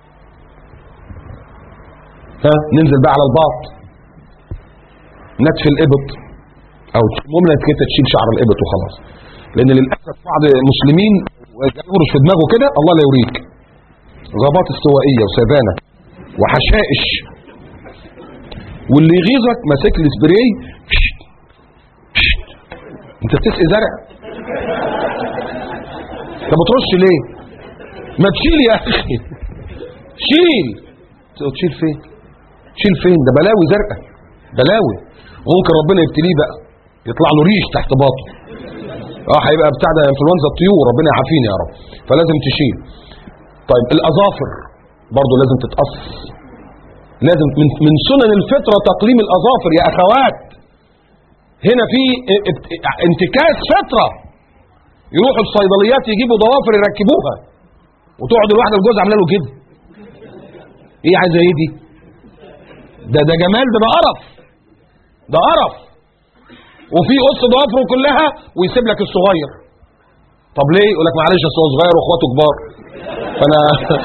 ها ننزل بقى على الباط نتف الإبط أو ممكن كده تشيل شعر الإبط وخلاص لأن للأسف بعض المسلمين يرش في دماغه كده الله لا يوريك غابات استوائية وسافانة وحشائش واللي يغيظك ماسك لي سبراي شت شت انت بتسقي زرع انت ما ترش ليه ما تشيل يا اخي شيل تشيل فين تشيل فين ده بلاوي زرقاء بلاوي وممكن ربنا يبتليه بقى يطلع له ريش تحت باطه اه هيبقى بتاع ده انفلونزا الطيور ربنا يعافينا يا رب فلازم تشيل طيب الاظافر برضه لازم تتقص لازم من من سنن الفطره تقليم الاظافر يا اخوات هنا في ابت- انتكاس فطره يروحوا الصيدليات يجيبوا ضوافر يركبوها وتقعد الواحده الجوز عامله له كده ايه عايزه ايه دي ده ده جمال ده ده قرف ده قرف وفي قص ضوافره كلها ويسيب لك الصغير طب ليه يقول لك معلش اصل هو صغير واخواته كبار فانا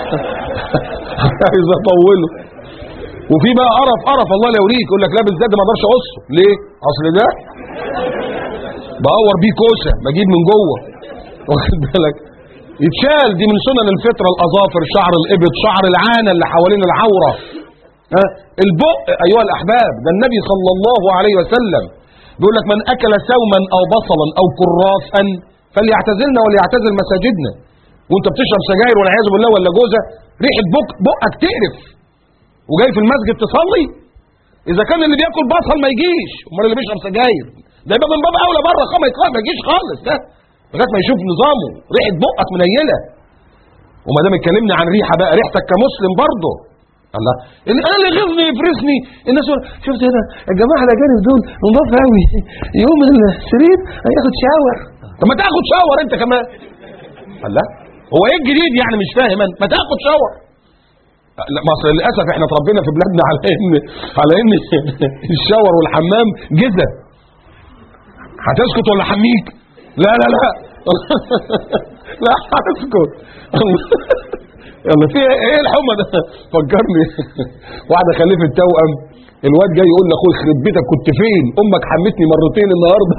عايز اطوله وفي بقى قرف قرف الله لا يوريك يقول لك لابس ده ده ما اقدرش اقصه ليه اصل ده بقور بيه كوسه بجيب من جوه واخد بالك يتشال دي من سنن الفطره الاظافر شعر الابط شعر العانه اللي حوالين العوره ها البق ايها الاحباب ده النبي صلى الله عليه وسلم بيقول لك من اكل سوما او بصلا او كرافا فليعتزلنا وليعتزل مساجدنا وانت بتشرب سجاير والعياذ بالله ولا جوزه ريحه بق بقك تقرف وجاي في المسجد تصلي اذا كان اللي بياكل بصل ما يجيش امال اللي بيشرب سجاير ده يبقى من باب اولى بره خمس يطلع ما يجيش خالص ده لغايه ما يشوف نظامه ريحه بقك منيله وما دام اتكلمنا عن ريحه بقى ريحتك كمسلم برضه الله اللي انا اللي يغيظني يفرسني الناس يقول شفت هنا الجماعه الاجانب دول نضاف قوي يوم السرير هياخد شاور طب ما تاخد شاور انت كمان الله هو ايه الجديد يعني مش فاهم انا ما تاخد شاور لا ما اصل للاسف احنا اتربينا في بلادنا على ان على ان الشاور والحمام جزء هتسكت ولا حميك لا لا لا لا هتسكت يلا في ايه الحمى ده فكرني واحده خلفت توأم الواد جاي يقول لاخوه يخرب بيتك كنت فين امك حمتني مرتين النهارده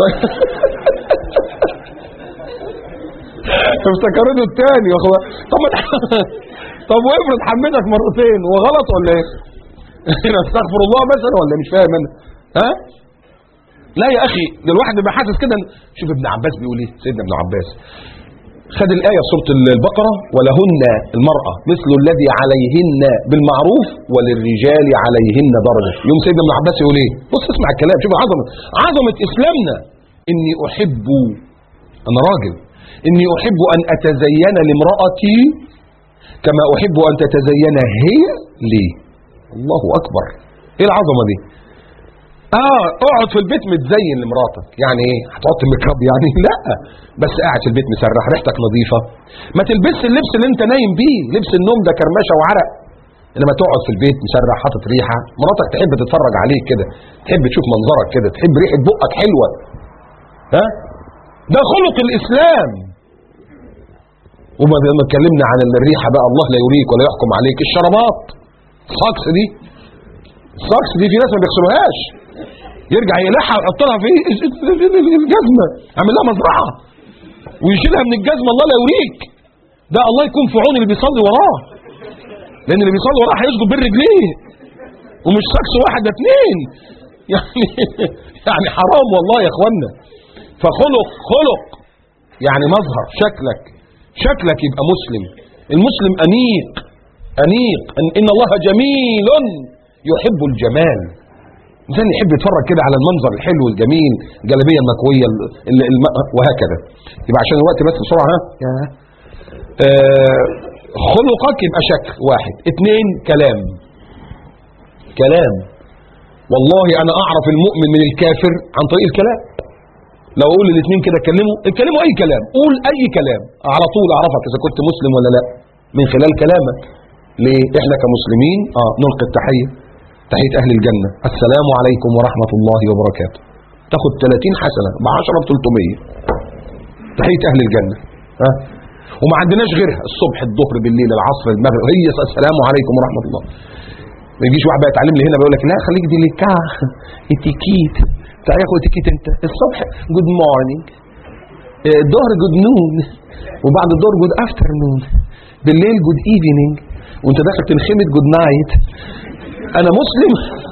افتكرته التاني واخو طب ما طب وافرض حمتك مرتين هو غلط ولا ايه استغفر الله مثلا ولا مش فاهم انا ها لا يا اخي ده الواحد بيبقى حاسس كده شوف ابن عباس بيقول ايه سيدنا ابن عباس خد الآية في سورة البقرة ولهن المرأة مثل الذي عليهن بالمعروف وللرجال عليهن درجة يوم سيدنا ابن عباس يقول ايه بص اسمع الكلام شوف عظمة عظمة إسلامنا إني أحب أنا راجل إني أحب أن أتزين لامرأتي كما أحب أن تتزين هي لي الله أكبر إيه العظمة دي اه اقعد في البيت متزين لمراتك يعني ايه هتحط ميك اب يعني لا بس قاعد في البيت مسرح ريحتك نظيفه ما تلبسش اللبس اللي انت نايم بيه لبس النوم ده كرمشه وعرق انما تقعد في البيت مسرح حاطط ريحه مراتك تحب تتفرج عليك كده تحب تشوف منظرك كده تحب ريحه بقك حلوه ها ده خلق الاسلام وما لما اتكلمنا عن الريحه بقى الله لا يريك ولا يحكم عليك الشرابات الصاكس دي الصاكس دي في ناس ما بيغسلوهاش يرجع يلحها ويحط لها في الجزمه عامل لها مزرعه ويشيلها من الجزمه الله لا يوريك ده الله يكون في عون اللي بيصلي وراه لان اللي بيصلي وراه هيسجد بين رجليه ومش سكس واحد ده اتنين يعني يعني حرام والله يا اخوانا فخلق خلق يعني مظهر شكلك شكلك يبقى مسلم المسلم انيق انيق ان, إن الله جميل يحب الجمال الانسان يحب يتفرج كده على المنظر الحلو الجميل الجلابيه المكويه ال- ال- الم- وهكذا يبقى عشان الوقت بس بسرعه ها آه خلقك يبقى شكل واحد اتنين كلام كلام والله انا اعرف المؤمن من الكافر عن طريق الكلام لو اقول الاثنين كده اتكلموا اتكلموا اي كلام قول اي كلام على طول اعرفك اذا كنت مسلم ولا لا من خلال كلامك ليه احنا كمسلمين اه نلقي التحيه تحيه اهل الجنه السلام عليكم ورحمه الله وبركاته تاخد 30 حسنه ب 10 ب 300 تحيه اهل الجنه ها وما عندناش غيرها الصبح الظهر بالليل العصر المغرب هي السلام عليكم ورحمه الله ما يجيش واحد بقى يتعلم لي هنا بيقول لك لا خليك ديليكا اتيكيت تعالى ياخد اتيكيت انت الصبح جود مورنينج الظهر جود نون وبعد الظهر جود افتر نون بالليل جود ايفنينج وانت داخل تنخمد جود نايت انا مسلم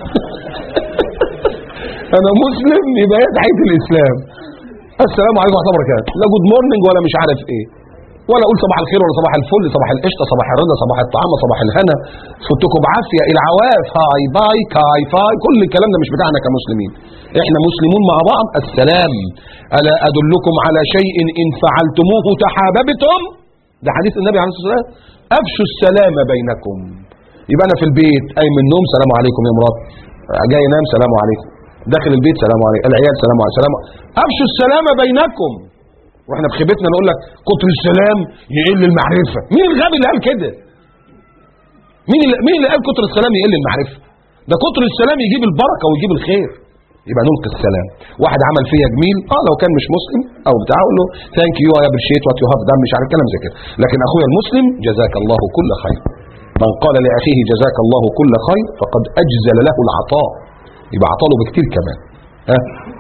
انا مسلم يبقى هي تحيه الاسلام السلام عليكم ورحمه الله وبركاته لا جود مورنينج ولا مش عارف ايه ولا اقول صباح الخير ولا صباح الفل صباح القشطه صباح الرضا صباح الطعام صباح الهنا فوتكم بعافيه العواف هاي باي كاي فاي كل الكلام ده مش بتاعنا كمسلمين احنا مسلمون مع بعض السلام الا ادلكم على شيء ان فعلتموه تحاببتم ده حديث النبي عليه الصلاه والسلام افشوا السلام بينكم يبقى انا في البيت قايم من النوم سلام عليكم يا مرات جاي انام سلام عليكم داخل البيت سلام عليكم العيال سلام عليكم سلام افشوا السلام بينكم واحنا بخيبتنا نقول لك كتر السلام يقل المعرفه مين الغبي اللي قال كده مين اللي مين اللي قال كتر السلام يقل المعرفه ده كتر السلام يجيب البركه ويجيب الخير يبقى نلقي السلام واحد عمل فيا جميل اه لو كان مش مسلم او بتاع اقول له ثانك يو اي ابريشيت وات يو هاف ده مش عارف كلام زي كده لكن اخويا المسلم جزاك الله كل خير من قال لاخيه جزاك الله كل خير فقد اجزل له العطاء يبقى عطاله بكتير كمان ها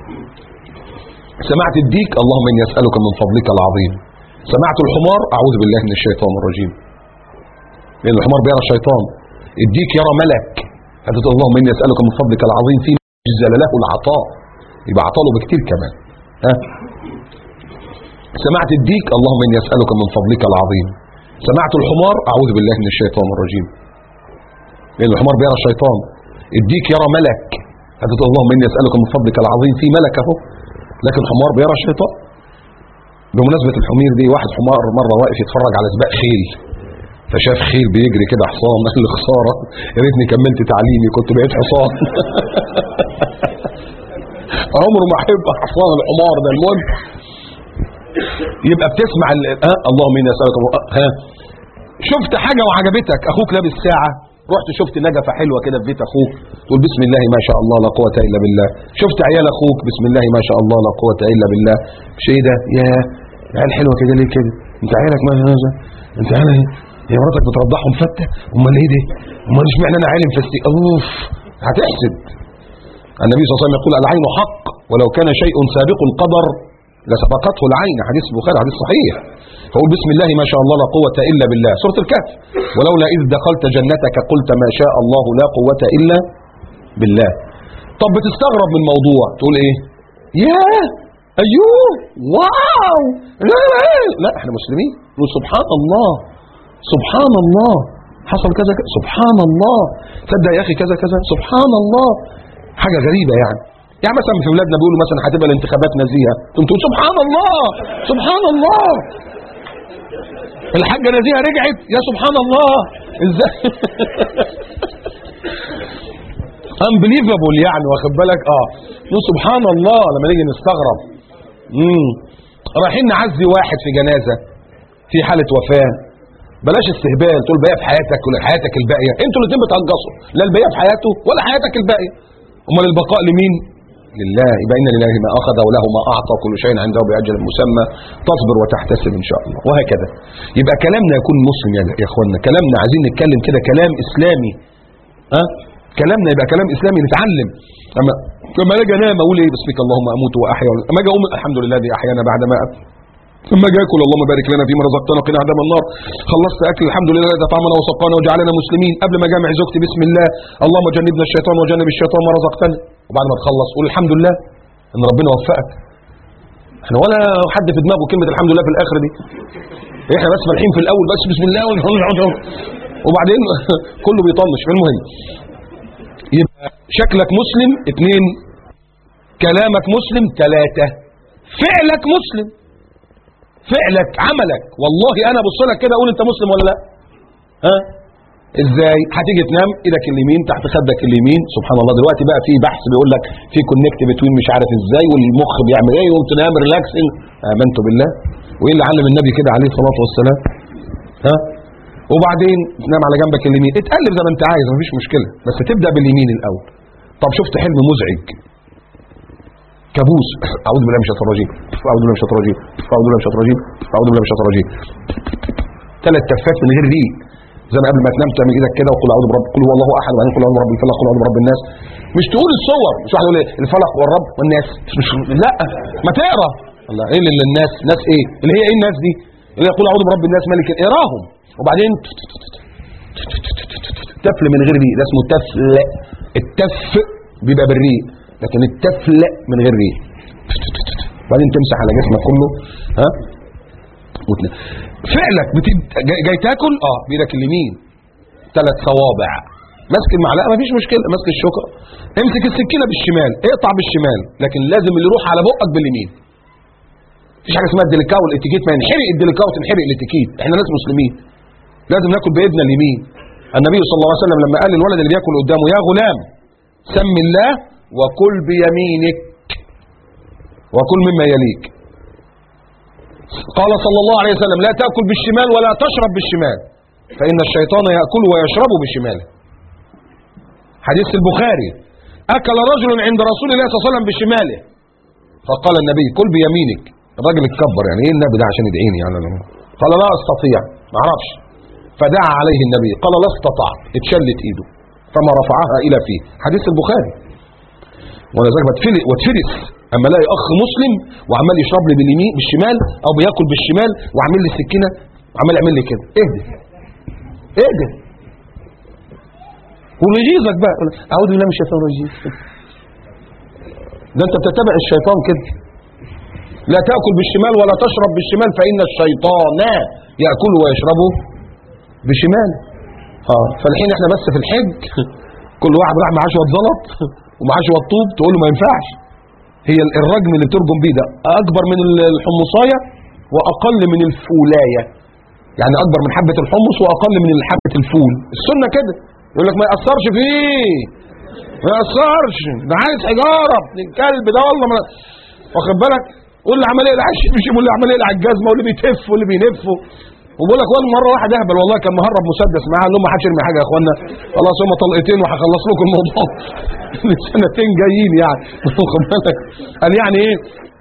سمعت الديك اللهم اني اسالك من فضلك العظيم سمعت الحمار اعوذ بالله من الشيطان الرجيم لان الحمار بيرى الشيطان الديك يرى ملك هتقول اللهم اني اسالك من فضلك العظيم في جزل له العطاء يبقى عطاله بكتير كمان ها سمعت الديك اللهم اني اسالك من فضلك العظيم سمعت الحمار اعوذ بالله من الشيطان الرجيم لان الحمار بيرى الشيطان الديك يرى ملك هتقول اللهم اني اسالك من فضلك العظيم في ملك اهو لكن الحمار بيرى الشيطان بمناسبة الحمير دي واحد حمار مرة واقف يتفرج على سباق خيل فشاف خيل بيجري كده حصان قال له خسارة يا ريتني كملت تعليمي كنت بقيت حصان عمره ما هيبقى حصان الحمار ده المهم يبقى بتسمع ال... ها اللهم اني اسالك الله- ها شفت حاجة وعجبتك اخوك لابس ساعة رحت شفت نجفة حلوة كده في بيت اخوك تقول بسم الله ما شاء الله لا قوة الا بالله شفت عيال اخوك بسم الله ما شاء الله لا قوة الا بالله مش ايه ده يا عيال حلوة كده ليه كده انت عيالك ما هذا انت عيالك هي مراتك بترضعهم فتة امال ايه ده امال اشمعنى انا عالم فستي اوف هتحسد النبي صلى الله عليه وسلم يقول العين حق ولو كان شيء سابق القدر لسبقته العين حديث البخاري حديث صحيح فقول بسم الله ما شاء الله لا قوة إلا بالله سورة الكهف ولولا إذ دخلت جنتك قلت ما شاء الله لا قوة إلا بالله طب بتستغرب من موضوع تقول إيه ياه أيوه واو لا لا لا احنا مسلمين نقول سبحان الله سبحان الله حصل كذا كذا سبحان الله تصدق يا أخي كذا كذا سبحان الله حاجة غريبة يعني يعني مثلا في بلادنا بيقولوا مثلا هتبقى الانتخابات نزيهة انتوا تقول سبحان الله سبحان الله الحاجة نزيهة رجعت يا سبحان الله ازاي unbelievable يعني واخد بالك اه نقول سبحان الله لما نيجي نستغرب امم رايحين نعزي واحد في جنازة في حالة وفاة بلاش استهبال تقول بقيه في حياتك ولا حياتك الباقيه انتوا الاثنين بتهجصوا لا البقيه في حياته ولا حياتك الباقيه امال البقاء لمين لله يبقى ان لله ما اخذ وله ما اعطى كل شيء عنده باجل مسمى تصبر وتحتسب ان شاء الله وهكذا يبقى كلامنا يكون مسلم يا يا اخوانا كلامنا عايزين نتكلم كده كلام اسلامي ها كلامنا يبقى كلام اسلامي نتعلم اما لما اجي انام اقول ايه بسمك اللهم اموت واحيا اما اجي اقوم الحمد لله الذي احيانا بعد ما ثم اجي اكل اللهم بارك لنا فيما رزقتنا وقنا عذاب النار خلصت اكل الحمد لله الذي اطعمنا وسقانا وجعلنا مسلمين قبل ما جامع زوجتي بسم الله اللهم جنبنا الشيطان وجنب الشيطان ما رزقتنا وبعد ما تخلص قول الحمد لله ان ربنا وفقك احنا ولا حد في دماغه كلمه الحمد لله في الاخر دي احنا بس فالحين في الاول بس بسم الله وبعدين كله بيطنش المهم يبقى شكلك مسلم اثنين كلامك مسلم ثلاثة فعلك مسلم فعلك عملك والله انا ابص لك كده اقول انت مسلم ولا لا ها ازاي هتيجي تنام ايدك اليمين تحت خدك اليمين سبحان الله دلوقتي بقى في بحث بيقول لك في كونكت بتوين مش عارف ازاي والمخ بيعمل ايه وقمت تنام ريلاكسنج امنت بالله وايه اللي علم النبي كده عليه الصلاه والسلام ها وبعدين تنام على جنبك اليمين اتقلب زي ما انت عايز مفيش مشكله بس تبدا باليمين الاول طب شفت حلم مزعج كابوس اعوذ بالله من الشيطان الرجيم اعوذ بالله من الشيطان الرجيم اعوذ بالله من الشيطان الرجيم اعوذ بالله من الشيطان الرجيم ثلاث تفات من غير ريق زي ما قبل ما تنام تعمل ايدك كده وقول اعوذ برب قل هو الله احد وبعدين قل اعوذ برب الفلق قل اعوذ برب الناس مش تقول الصور مش واحد يقول إيه؟ الفلق والرب والناس مش لا ما تقرا الله ايه اللي الناس ناس ايه اللي هي ايه الناس دي اللي يقول اعوذ برب الناس ملك اقراهم وبعدين تفل من غير ريق ده اسمه تفل التف بيبقى بالريق لكن التفل من غير ريق بعدين تمسح على جسمك كله ها وتنام. فعلك بتد... جاي, جاي تاكل اه بايدك اليمين ثلاث صوابع ماسك المعلقه مفيش مشكله ماسك الشوكه امسك السكينه بالشمال اقطع بالشمال لكن لازم اللي يروح على بقك باليمين مفيش حاجه اسمها الديليكا والاتيكيت ما ينحرق الديليكا وتنحرق الاتيكيت احنا ناس مسلمين لازم ناكل بايدنا اليمين النبي صلى الله عليه وسلم لما قال للولد اللي بياكل قدامه يا غلام سم الله وكل بيمينك وكل مما يليك قال صلى الله عليه وسلم لا تأكل بالشمال ولا تشرب بالشمال فإن الشيطان يأكل ويشرب بشماله حديث البخاري أكل رجل عند رسول الله صلى الله عليه وسلم بشماله فقال النبي كل بيمينك الراجل اتكبر يعني ايه النبي ده عشان يدعيني يعني أنا قال لا استطيع ما اعرفش فدعا عليه النبي قال لا استطعت اتشلت ايده فما رفعها الى فيه حديث البخاري وانا ذاك بتفلق واتفلس اما الاقي اخ مسلم وعمال يشرب لي باليمين بالشمال او بياكل بالشمال وعامل لي السكينه وعمال يعمل لي كده اهدى اهدى ويغيظك بقى يقول اعوذ بالله من الشيطان الرجيم ده انت بتتبع الشيطان كده لا تاكل بالشمال ولا تشرب بالشمال فان الشيطان ياكل ويشرب بشمال اه فالحين احنا بس في الحج كل واحد راح معاه شويه زلط ومعاه شويه طوب تقول له ما ينفعش هي الرجم اللي ترجم بيه ده اكبر من الحمصايه واقل من الفولايه يعني اكبر من حبه الحمص واقل من حبه الفول السنه كده يقول لك ما ياثرش فيه ما ياثرش ده عايز حجاره ابن الكلب ده والله ما واخد بالك واللي عمال يقلع الشبشب واللي عمال يقلع الجزمه واللي بيتف واللي بينف وبقول لك والله مره واحد اهبل والله كان مهرب مسدس معاه قال لهم ما حدش يرمي حاجه يا اخوانا خلاص هم طلقتين وهخلص لكم الموضوع من سنتين جايين يعني واخد بالك قال يعني ايه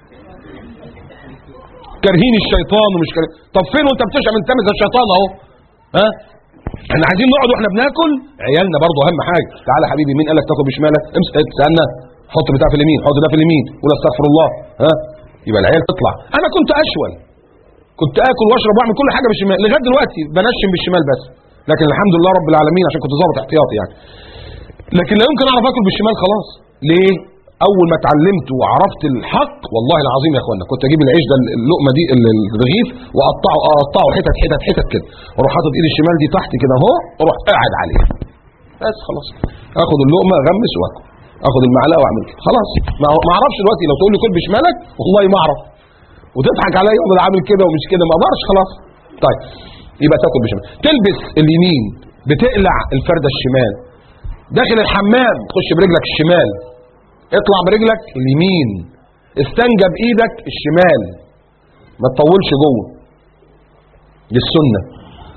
كارهين الشيطان ومش كارهين طب فين وانت بتشعر من تمز الشيطان اهو ها احنا عايزين نقعد واحنا بناكل عيالنا برضه اهم حاجه تعالى حبيبي مين قال لك تاكل بشمالك امسك استنى حط بتاع في اليمين حط ده في اليمين قول استغفر الله ها يبقى العيال تطلع انا كنت اشول كنت اكل واشرب واعمل كل حاجه بالشمال لغايه دلوقتي بنشم بالشمال بس لكن الحمد لله رب العالمين عشان كنت ظابط احتياطي يعني لكن لا يمكن اعرف اكل بالشمال خلاص ليه اول ما اتعلمت وعرفت الحق والله العظيم يا اخوانا كنت اجيب العيش ده اللقمه دي الرغيف واقطعه اقطعه حتت حتت حتت كده واروح حاطط ايدي الشمال دي تحت كده اهو واروح قاعد عليه بس خلاص اخد اللقمه اغمس واكل اخد المعلقه واعمل كده خلاص ما اعرفش دلوقتي لو تقول لي كل بشمالك والله ما اعرف وتضحك عليا وانا عامل كده ومش كده ما اقدرش خلاص طيب يبقى تاكل بالشمال تلبس اليمين بتقلع الفرده الشمال داخل الحمام تخش برجلك الشمال اطلع برجلك اليمين استنجى بايدك الشمال ما تطولش جوه دي السنه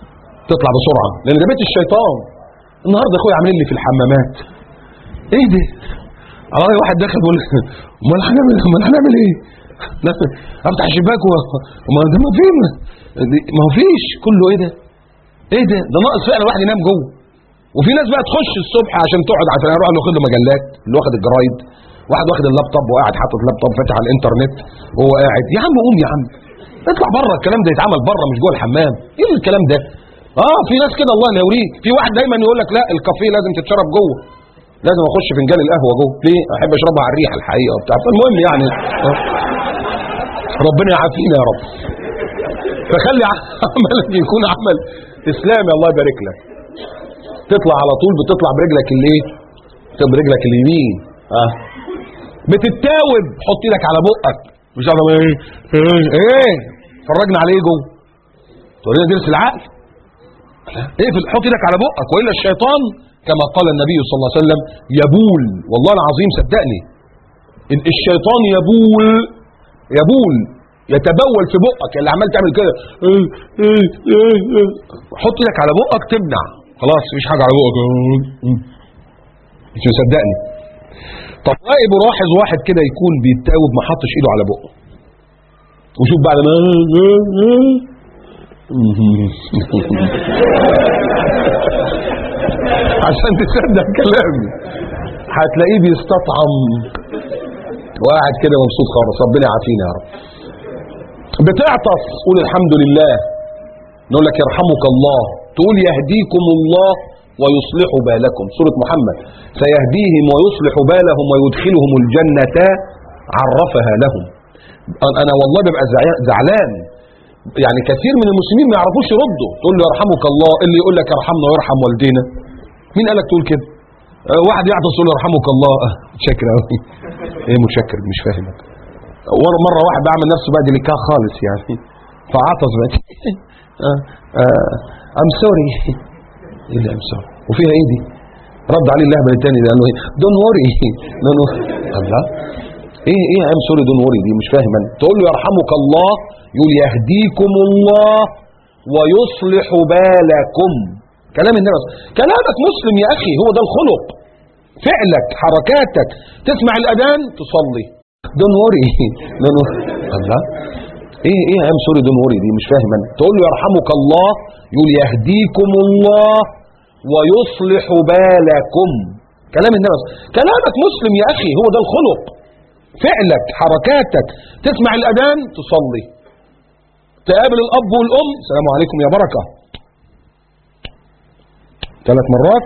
تطلع بسرعه لان ده بيت الشيطان النهارده اخويا عاملين لي في الحمامات ايه ده على رأي واحد دخل بيقول امال هنعمل امال هنعمل ايه افتح الشباك و... ما ده ما فين ما هو فيش كله ايه ده ايه ده ده ناقص فعلا الواحد ينام جوه وفي ناس بقى تخش الصبح عشان تقعد عشان يروح له واخد له مجلات اللي واخد الجرايد واحد واخد اللابتوب وقاعد حاطط لابتوب فاتح على الانترنت وهو قاعد يا عم قوم يا عم اطلع بره الكلام ده يتعمل بره مش جوه الحمام ايه الكلام ده اه في ناس كده الله ينوريك في واحد دايما يقول لك لا الكافيه لازم تتشرب جوه لازم اخش فنجان القهوه جوه ليه احب اشربها على الريحه الحقيقه وبتاع فالمهم يعني آه. ربنا يعافينا يا رب فخلي عملك يكون عمل اسلامي الله يبارك لك تطلع على طول بتطلع برجلك الايه تطلع برجلك اليمين اه بتتاوب حط ايدك على بقك مش عارف ايه ايه ايه فرجنا عليه جوه تقول لنا درس العقل ايه في حط ايدك على بقك والا الشيطان كما قال النبي صلى الله عليه وسلم يبول والله العظيم صدقني إن الشيطان يبول يبول يتبول في بقك اللي عمال تعمل كده إيه إيه إيه إيه. حط ايدك على بقك تمنع خلاص مفيش حاجه على بقك مش مصدقني طب راقب ولاحظ واحد كده يكون بيتاوب ما حطش ايده على بقه وشوف بعد ما عشان تصدق كلامي هتلاقيه بيستطعم وقاعد كده مبسوط خالص ربنا يعافينا يا رب بتعطس قول الحمد لله نقول لك يرحمك الله تقول يهديكم الله ويصلح بالكم سورة محمد سيهديهم ويصلح بالهم ويدخلهم الجنة عرفها لهم أنا والله ببقى زع- زعلان يعني كثير من المسلمين ما يعرفوش يردوا تقول له يرحمك الله اللي يقول لك يرحمنا ويرحم والدينا مين قالك تقول كده آه، واحد يعطس يقول له يرحمك الله آه، متشكر قوي ايه متشكر مش فاهمك ور- مره واحد بعمل نفسه بقى ديليكاه خالص يعني فعطس بقى ام سوري ايه اللي ام سوري وفيها ايه دي رد عليه اللهبل التاني ده قال له ايه دون وري دون الله ايه ايه ام سوري دون وري دي مش فاهم انا تقول له يرحمك الله يقول يهديكم الله ويصلح بالكم كلام النبي كلامك مسلم يا اخي هو ده الخلق فعلك حركاتك تسمع الاذان تصلي دون وري دون الله ايه ايه ام سوري دون وري دي مش فاهم انا تقول له يرحمك الله يقول يهديكم الله ويصلح بالكم كلام النبي كلامك مسلم يا اخي هو ده الخلق فعلك حركاتك تسمع الاذان تصلي تقابل الاب والام السلام عليكم يا بركه ثلاث مرات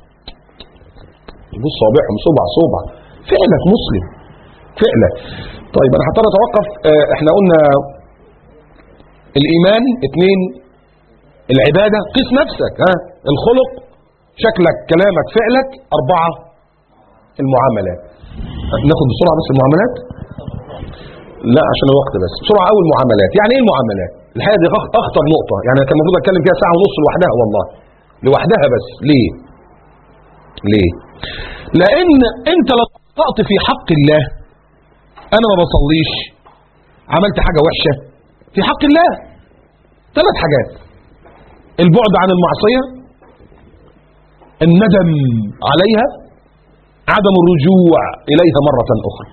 يبص صابعهم صبع صبع فعلك مسلم فعلك طيب انا هضطر اتوقف آه، احنا قلنا الايمان اثنين العباده قيس نفسك ها الخلق شكلك كلامك فعلك اربعه المعاملات ناخد بسرعه بس المعاملات لا عشان الوقت بس بسرعه قوي المعاملات يعني ايه المعاملات الحقيقه دي أخ- اخطر نقطه يعني كان المفروض اتكلم فيها ساعه ونص لوحدها والله لوحدها بس ليه ليه لان انت لو اخطات في حق الله انا ما بصليش عملت حاجه وحشه في حق الله ثلاث حاجات البعد عن المعصيه الندم عليها عدم الرجوع اليها مره اخرى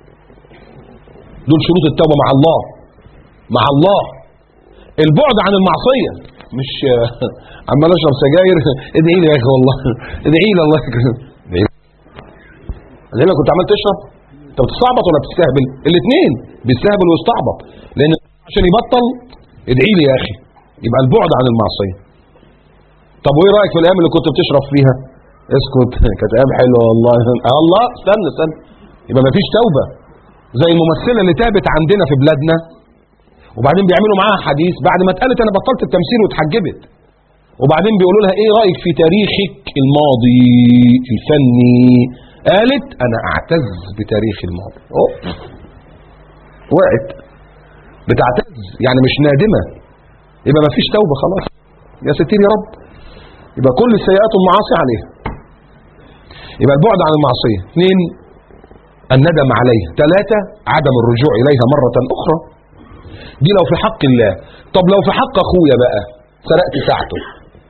دول شروط التوبه مع الله مع الله البعد عن المعصيه مش عمال اشرب سجاير ادعي لي يا اخي والله ادعي لي الله يكرمك ادعي لي. ادعي لي كنت عمال تشرب انت بتستعبط ولا بتستهبل الاثنين بيستهبل ويستعبط لان عشان يبطل ادعي لي يا اخي يبقى البعد عن المعصيه طب وايه رايك في الايام اللي كنت بتشرب فيها اسكت كانت ايام حلوه والله آه الله استنى استنى يبقى مفيش توبه زي الممثله اللي تابت عندنا في بلادنا وبعدين بيعملوا معاها حديث بعد ما اتقالت انا بطلت التمثيل واتحجبت وبعدين بيقولوا لها ايه رايك في تاريخك الماضي الفني قالت انا اعتز بتاريخي الماضي أوه. وقعت بتعتز يعني مش نادمه يبقى مفيش توبه خلاص يا ستير يا رب يبقى كل السيئات والمعاصي عليها يبقى البعد عن المعصيه اثنين الندم عليها ثلاثة عدم الرجوع إليها مرة أخرى دي لو في حق الله طب لو في حق أخويا بقى سرقت ساعته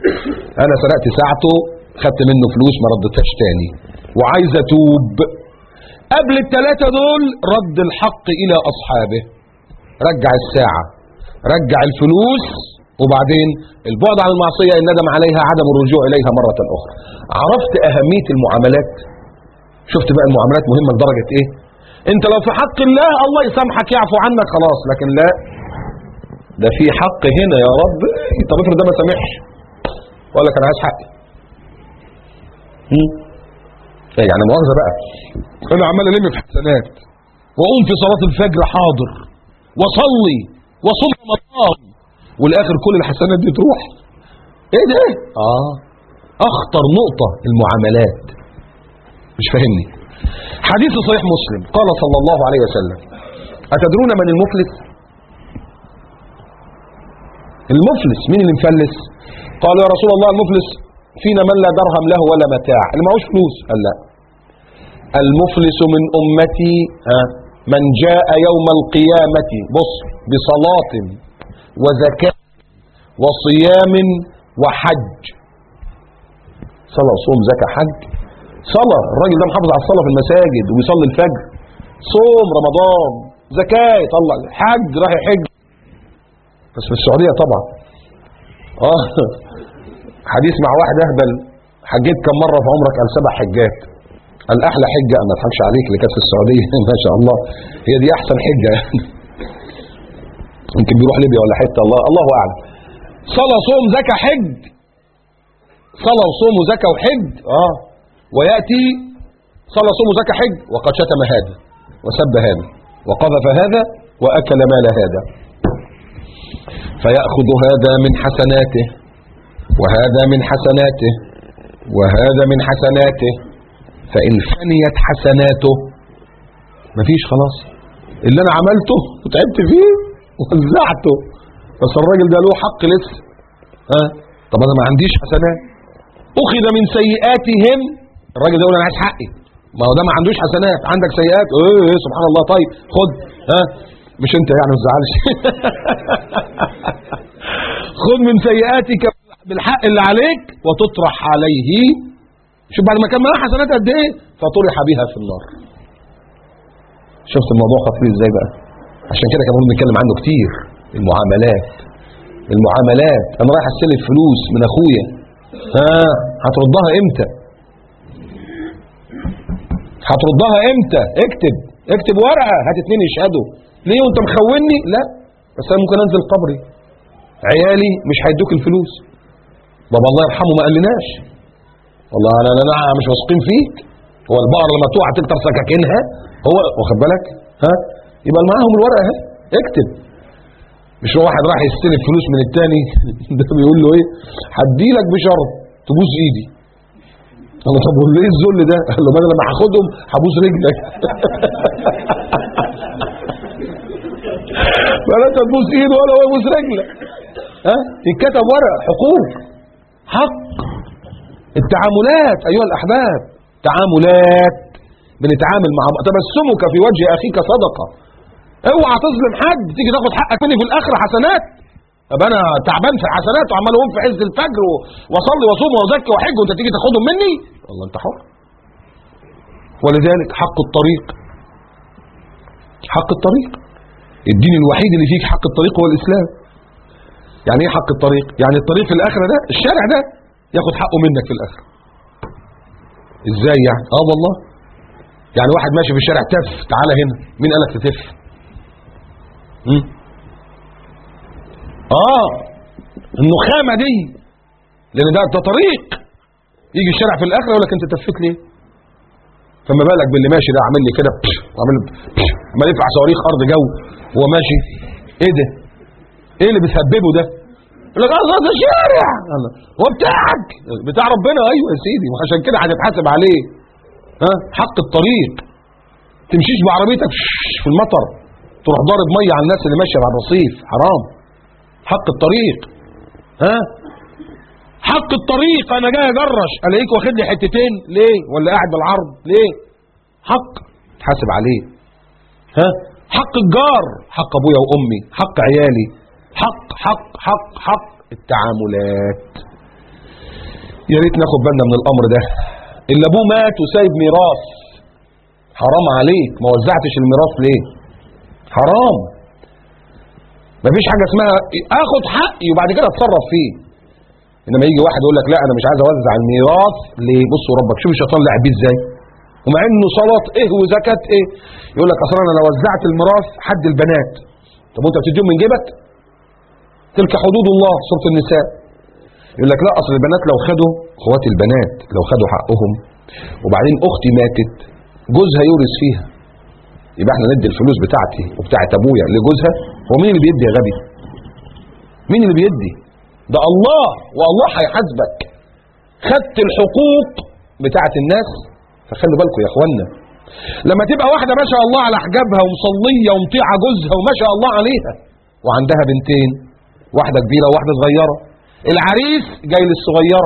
انا سرقت ساعته خدت منه فلوس ما ردتهاش تاني وعايز اتوب قبل الثلاثة دول رد الحق الى اصحابه رجع الساعة رجع الفلوس وبعدين البعد عن المعصية الندم عليها عدم الرجوع اليها مرة اخرى عرفت اهمية المعاملات شفت بقى المعاملات مهمة لدرجة ايه انت لو في حق الله الله يسامحك يعفو عنك خلاص لكن لا ده في حق هنا يا رب طب افرض ده ما سامحش ولا كان عايز حقي هم؟ إيه يعني مؤاخذة بقى انا عمال الم في حسنات واقوم في صلاة الفجر حاضر واصلي واصوم رمضان والاخر كل الحسنات دي تروح ايه ده اه اخطر نقطة المعاملات مش فاهمني حديث صحيح مسلم قال صلى الله عليه وسلم أتدرون من المفلس المفلس مين اللي مفلس قال يا رسول الله المفلس فينا من لا درهم له ولا متاع اللي معهوش فلوس قال لا المفلس من أمتي ها من جاء يوم القيامة بص بصلاة وزكاة وصيام وحج صلاة صوم زكاة حج صلاة الراجل ده محافظ على الصلاة في المساجد وبيصلي الفجر صوم رمضان زكاة يطلع حج راح يحج بس في السعودية طبعا اه حديث مع واحد اهبل حجيت كم مرة في عمرك قال سبع حجات قال احلى حجة ما اضحكش عليك اللي كانت في السعودية ما شاء الله هي دي احسن حجة يعني يمكن بيروح ليبيا ولا حتة الله الله اعلم صلاة صوم زكاة حج صلاة وصوم وزكاة وحج اه ويأتي صلى صوم زكاة حج وقد شتم هذا وسب هذا وقذف هذا وأكل مال هذا فيأخذ هذا من حسناته وهذا من حسناته وهذا من حسناته فإن فنيت حسناته مفيش خلاص اللي أنا عملته وتعبت فيه ووزعته بس الراجل ده له حق لسه ها طب أنا ما عنديش حسنات أخذ من سيئاتهم الراجل ده يقول انا عايز حقي ما هو ده ما عندوش حسنات عندك سيئات ايه, إيه سبحان الله طيب خد ها مش انت يعني ما تزعلش خد من سيئاتك بالحق اللي عليك وتطرح عليه شوف بعد ما كان معاه حسنات قد ايه فطرح بها في النار شفت الموضوع خطير ازاي بقى عشان كده كمان بنتكلم عنه كتير المعاملات المعاملات انا رايح استلف فلوس من اخويا ها هتردها امتى هتردها امتى اكتب اكتب ورقه هات اتنين يشهدوا ليه وانت مخوني لا بس انا ممكن انزل قبري عيالي مش هيدوك الفلوس بابا الله يرحمه ما قالناش والله انا انا أنا مش واثقين فيك هو البقره لما تقع تكتر سكاكينها هو واخد بالك ها يبقى معاهم الورقه اهي اكتب مش هو واحد راح يستلف فلوس من التاني ده بيقول له ايه هديلك بشرط تبوس ايدي قال له طب وايه الذل ده؟ قال له بدل ما هاخدهم هبوس رجلك ولا انت تبوس ايده ولا هو يبوس رجلك ها يتكتب ورق حقوق حق التعاملات ايها الاحباب تعاملات بنتعامل مع بعض. تبسمك في وجه اخيك صدقه اوعى تظلم حد تيجي تاخد حقك مني في الاخره حسنات طب انا تعبان في الحسنات وعمال اقوم في عز الفجر و- واصلي واصوم وازكي واحج وانت تيجي تاخدهم مني والله انت حر ولذلك حق الطريق حق الطريق الدين الوحيد اللي فيه حق الطريق هو الاسلام يعني ايه حق الطريق يعني الطريق في الاخره ده الشارع ده ياخد حقه منك في الاخره ازاي يعني اه والله يعني واحد ماشي في الشارع تف تعالى هنا مين قالك تتف مم؟ اه النخامه دي لان ده ده طريق يجي الشارع في الاخره يقول لك انت تفيت ليه فما بالك باللي ماشي ده عامل لي كده بش، وعامل بش، عمال يدفع صواريخ ارض جو وهو ماشي ايه ده ايه اللي بتسببه ده يقول لك اه ده شارع الله. هو بتاعك بتاع ربنا ايوه يا سيدي وعشان كده هتتحاسب عليه ها حق الطريق تمشيش بعربيتك في المطر تروح ضارب ميه على الناس اللي ماشيه على الرصيف حرام حق الطريق ها حق الطريق انا جاي اجرش الاقيك واخد لي حتتين ليه ولا قاعد بالعرض ليه حق تحاسب عليه ها حق الجار حق ابويا وامي حق عيالي حق حق حق حق التعاملات يا ريت ناخد بالنا من الامر ده اللي ابوه مات وسايب ميراث حرام عليك ما وزعتش الميراث ليه حرام مفيش حاجه اسمها اخد حقي وبعد كده اتصرف فيه انما يجي واحد يقول لك لا انا مش عايز اوزع الميراث ليه بصوا ربك شوف الشيطان لعب بيه ازاي ومع انه صلاه ايه وزكاه ايه يقول لك اصلا انا لو وزعت الميراث حد البنات طب وانت بتديهم من جيبك تلك حدود الله سوره النساء يقول لك لا اصل البنات لو خدوا اخواتي البنات لو خدوا حقهم وبعدين اختي ماتت جوزها يورث فيها يبقى احنا ندي الفلوس بتاعتي وبتاعت ابويا لجوزها هو مين اللي بيدي يا غبي مين اللي بيدي ده الله والله هيحاسبك خدت الحقوق بتاعت الناس فخلوا بالكم يا اخوانا لما تبقى واحده ما شاء الله على حجابها ومصليه ومطيعه جوزها وما شاء الله عليها وعندها بنتين واحده كبيره وواحده صغيره العريس جاي للصغيره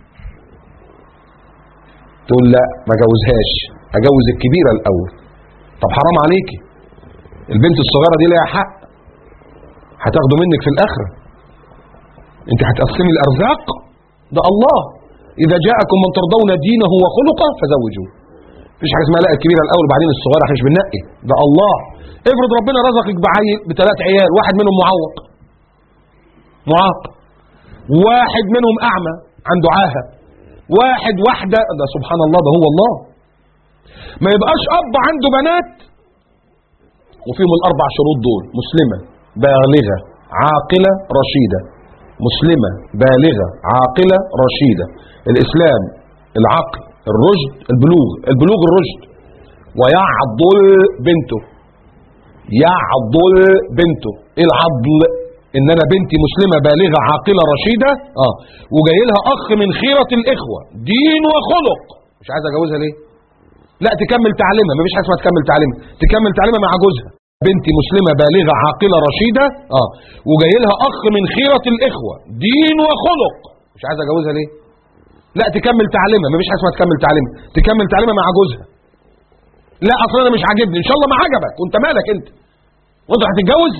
تقول لا ما جوزهاش اجوز الكبيره الاول طب حرام عليكي البنت الصغيره دي ليها حق هتاخده منك في الاخره انت هتقسمي الارزاق ده الله اذا جاءكم من ترضون دينه وخلقه فزوجوه مفيش حاجه اسمها لا الكبيره الاول وبعدين الصغيره احنا مش بننقي ده الله افرض ربنا رزقك بعيل بثلاث عيال واحد منهم معوق معاق واحد منهم اعمى عنده عاهه واحد واحده ده سبحان الله ده هو الله ما يبقاش اب عنده بنات وفيهم الاربع شروط دول مسلمه بالغه عاقله رشيده مسلمه بالغه عاقله رشيده الاسلام العقل الرشد البلوغ البلوغ الرشد ويعضل بنته يعضل بنته ايه العضل ان انا بنتي مسلمه بالغه عاقله رشيده اه وجاي لها اخ من خيره الاخوه دين وخلق مش عايز اجوزها ليه لا تكمل تعليمها مفيش حاجه اسمها تكمل تعليمها تكمل تعليمها مع جوزها بنتي مسلمه بالغه عاقله رشيده اه وجاي لها اخ من خيره الاخوه دين وخلق مش عايز اجوزها ليه لا تكمل تعليمها مفيش حاجه اسمها تكمل تعليمها تكمل تعليمها مع جوزها لا اصلا انا مش عاجبني ان شاء الله ما عجبك وانت مالك انت وانت هتتجوز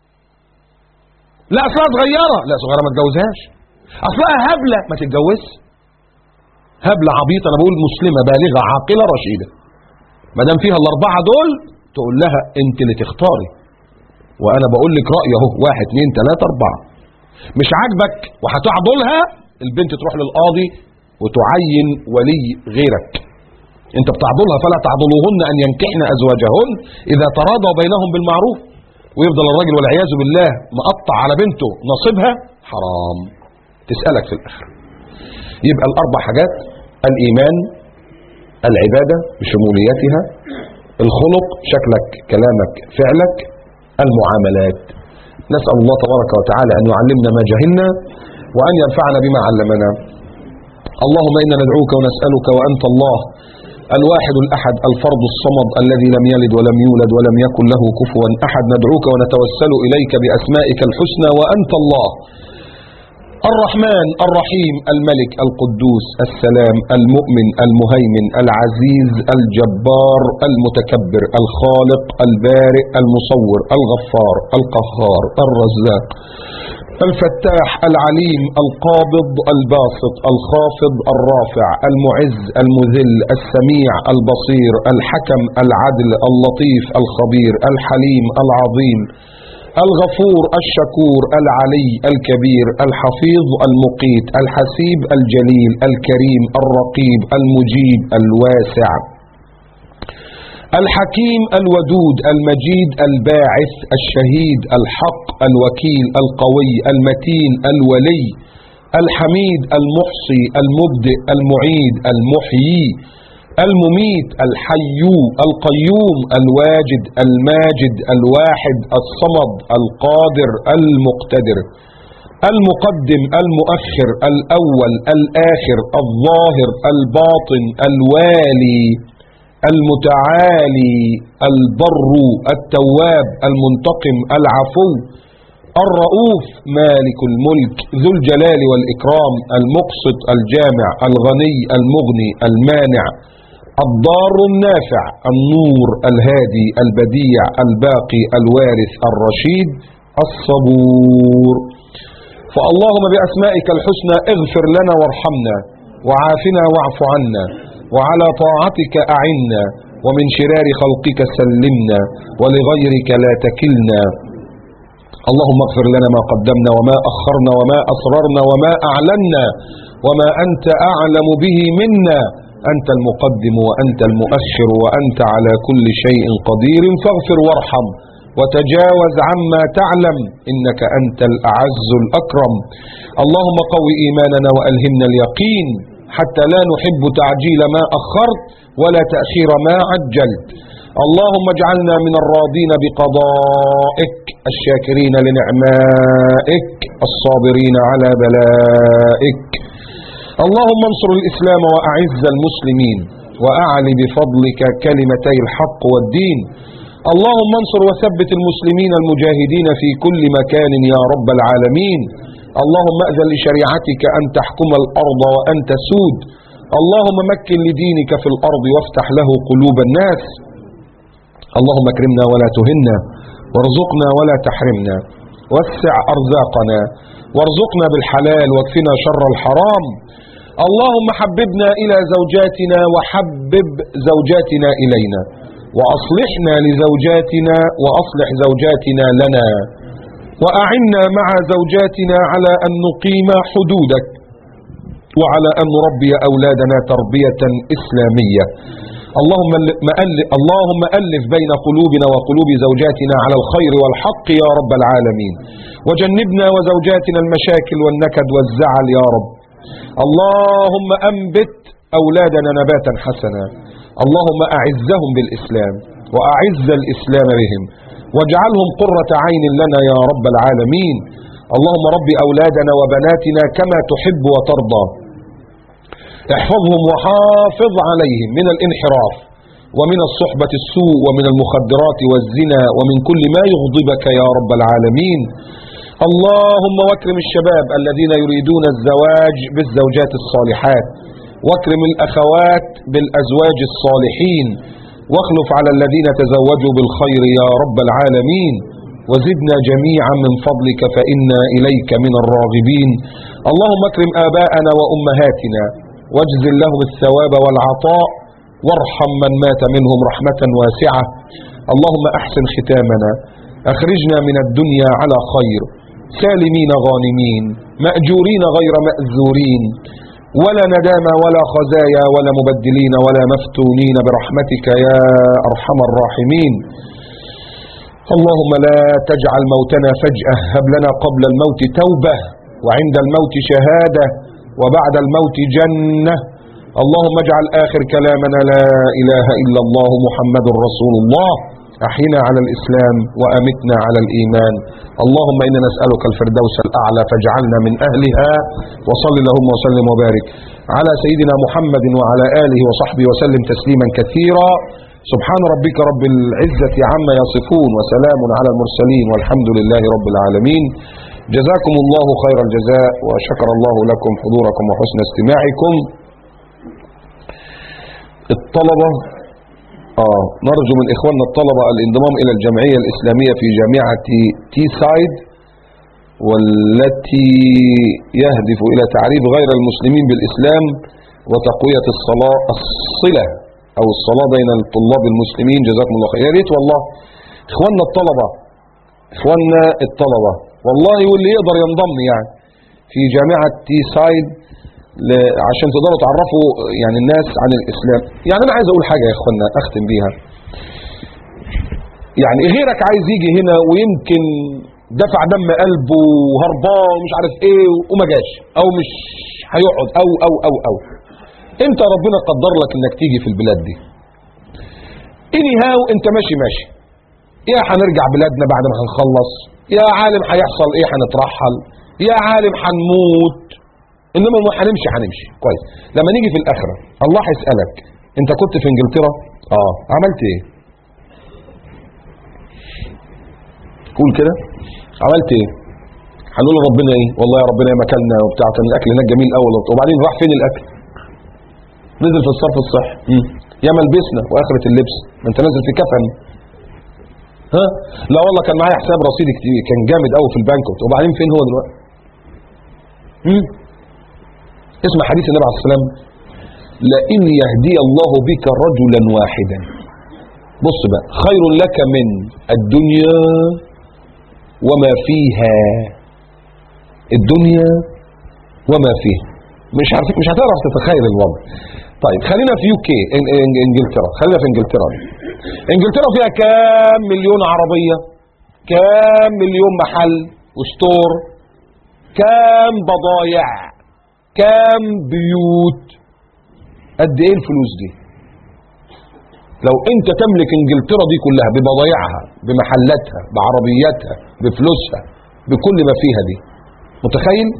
لا اصلها صغيره لا صغيره ما تتجوزهاش اصلها هبله ما تتجوزش هبله عبيطه انا بقول مسلمه بالغه عاقله رشيده ما دام فيها الاربعه دول تقول لها انت اللي تختاري وانا بقول لك رايي اهو واحد اثنين ثلاثه اربعه مش عاجبك وهتعضلها البنت تروح للقاضي وتعين ولي غيرك انت بتعضلها فلا تعضلوهن ان ينكحن ازواجهن اذا تراضوا بينهم بالمعروف ويفضل الراجل والعياذ بالله مقطع على بنته نصيبها حرام تسالك في الاخر يبقى الاربع حاجات الايمان العباده بشموليتها الخلق شكلك كلامك فعلك المعاملات نسال الله تبارك وتعالى ان يعلمنا ما جهلنا وان ينفعنا بما علمنا اللهم انا ندعوك ونسالك وانت الله الواحد الأحد الفرد الصمد الذي لم يلد ولم يولد ولم يكن له كفوا أحد ندعوك ونتوسل إليك بأسمائك الحسنى وأنت الله الرحمن الرحيم الملك القدوس السلام المؤمن المهيمن العزيز الجبار المتكبر الخالق البارئ المصور الغفار القهار الرزاق الفتاح العليم القابض الباسط الخافض الرافع المعز المذل السميع البصير الحكم العدل اللطيف الخبير الحليم العظيم الغفور الشكور العلي الكبير الحفيظ المقيت الحسيب الجليل الكريم الرقيب المجيب الواسع الحكيم الودود المجيد الباعث الشهيد الحق الوكيل القوي المتين الولي الحميد المحصي المبدئ المعيد المحيي المميت الحي القيوم الواجد الماجد الواحد الصمد القادر المقتدر المقدم المؤخر الاول الاخر الظاهر الباطن الوالي المتعالي البر التواب المنتقم العفو الرؤوف مالك الملك ذو الجلال والإكرام المقسط الجامع الغني المغني المانع الضار النافع النور الهادي البديع الباقي الوارث الرشيد الصبور فاللهم بأسمائك الحسنى اغفر لنا وارحمنا وعافنا واعف عنا وعلى طاعتك أعنا ومن شرار خلقك سلمنا ولغيرك لا تكلنا اللهم اغفر لنا ما قدمنا وما أخرنا وما أسررنا وما أعلنا وما أنت أعلم به منا أنت المقدم وأنت المؤخر وأنت على كل شيء قدير فاغفر وارحم وتجاوز عما تعلم إنك أنت الأعز الأكرم اللهم قو إيماننا وألهمنا اليقين حتى لا نحب تعجيل ما أخرت ولا تأخير ما عجلت اللهم اجعلنا من الراضين بقضائك الشاكرين لنعمائك الصابرين على بلائك اللهم انصر الإسلام وأعز المسلمين وأعل بفضلك كلمتي الحق والدين اللهم انصر وثبت المسلمين المجاهدين في كل مكان يا رب العالمين اللهم أذن لشريعتك أن تحكم الأرض وأن تسود اللهم مكن لدينك في الأرض وافتح له قلوب الناس اللهم اكرمنا ولا تهنا وارزقنا ولا تحرمنا وسع أرزاقنا وارزقنا بالحلال واكفنا شر الحرام اللهم حببنا إلى زوجاتنا وحبب زوجاتنا إلينا وأصلحنا لزوجاتنا وأصلح زوجاتنا لنا وأعنا مع زوجاتنا على أن نقيم حدودك وعلى أن نربي أولادنا تربية إسلامية اللهم ألف, اللهم ألف بين قلوبنا وقلوب زوجاتنا على الخير والحق يا رب العالمين وجنبنا وزوجاتنا المشاكل والنكد والزعل يا رب اللهم أنبت أولادنا نباتا حسنا اللهم أعزهم بالإسلام وأعز الإسلام بهم واجعلهم قرة عين لنا يا رب العالمين اللهم رب أولادنا وبناتنا كما تحب وترضى احفظهم وحافظ عليهم من الانحراف ومن الصحبة السوء ومن المخدرات والزنا ومن كل ما يغضبك يا رب العالمين اللهم واكرم الشباب الذين يريدون الزواج بالزوجات الصالحات واكرم الأخوات بالأزواج الصالحين واخلف على الذين تزوجوا بالخير يا رب العالمين وزدنا جميعا من فضلك فإنا إليك من الراغبين اللهم اكرم آباءنا وأمهاتنا واجزل لهم الثواب والعطاء وارحم من مات منهم رحمة واسعة اللهم أحسن ختامنا أخرجنا من الدنيا على خير سالمين غانمين مأجورين غير مأزورين ولا ندامة ولا خزايا ولا مبدلين ولا مفتونين برحمتك يا أرحم الراحمين اللهم لا تجعل موتنا فجأة هب لنا قبل الموت توبة وعند الموت شهادة وبعد الموت جنة اللهم اجعل آخر كلامنا لا إله إلا الله محمد رسول الله أحينا على الإسلام وأمتنا على الإيمان اللهم إنا نسألك الفردوس الأعلى فاجعلنا من أهلها وصل اللهم وسلم وبارك على سيدنا محمد وعلى آله وصحبه وسلم تسليما كثيرا سبحان ربك رب العزة عما يصفون وسلام على المرسلين والحمد لله رب العالمين جزاكم الله خير الجزاء وشكر الله لكم حضوركم وحسن استماعكم الطلبة آه نرجو من إخواننا الطلبة الانضمام إلى الجمعية الإسلامية في جامعة تي سايد والتي يهدف إلى تعريف غير المسلمين بالإسلام وتقوية الصلاة الصلة أو الصلاة بين الطلاب المسلمين جزاكم الله خير يا ريت والله إخواننا الطلبة إخواننا الطلبة والله واللي يقدر ينضم يعني في جامعة تي سايد ل- عشان تقدروا تعرفوا يعني الناس عن الإسلام يعني أنا عايز أقول حاجة يا إخوانا أختم بيها يعني غيرك عايز يجي هنا ويمكن دفع دم قلبه وهربان ومش عارف ايه وما جاش او مش هيقعد او او او او انت ربنا قدر لك انك تيجي في البلاد دي اني هاو انت ماشي ماشي يا هنرجع بلادنا بعد ما هنخلص يا عالم هيحصل ايه هنترحل يا عالم هنموت انما ما هنمشي هنمشي كويس لما نيجي في الاخره الله هيسالك انت كنت في انجلترا اه عملت ايه قول كده عملت ايه هنقول لربنا ايه والله يا ربنا ما اكلنا وبتاع كان الاكل هناك جميل قوي وبعدين راح فين الاكل نزل في الصرف الصحي مم. يا ما لبسنا واخره اللبس ما انت نازل في كفن ها لا والله كان معايا حساب رصيدي كتير كان جامد قوي في البنك وبعدين فين هو دلوقتي مم. اسمع حديث النبي عليه الصلاة والسلام لئن يهدي الله بك رجلا واحدا بص بقى خير لك من الدنيا وما فيها الدنيا وما فيها مش عارف مش هتعرف تتخيل الوضع طيب خلينا في يوكي إن- إن- انجلترا خلينا في انجلترا انجلترا فيها كام مليون عربية كام مليون محل وستور كام بضايع كام بيوت قد ايه الفلوس دي لو انت تملك انجلترا دي كلها ببضايعها بمحلاتها بعربياتها بفلوسها بكل ما فيها دي متخيل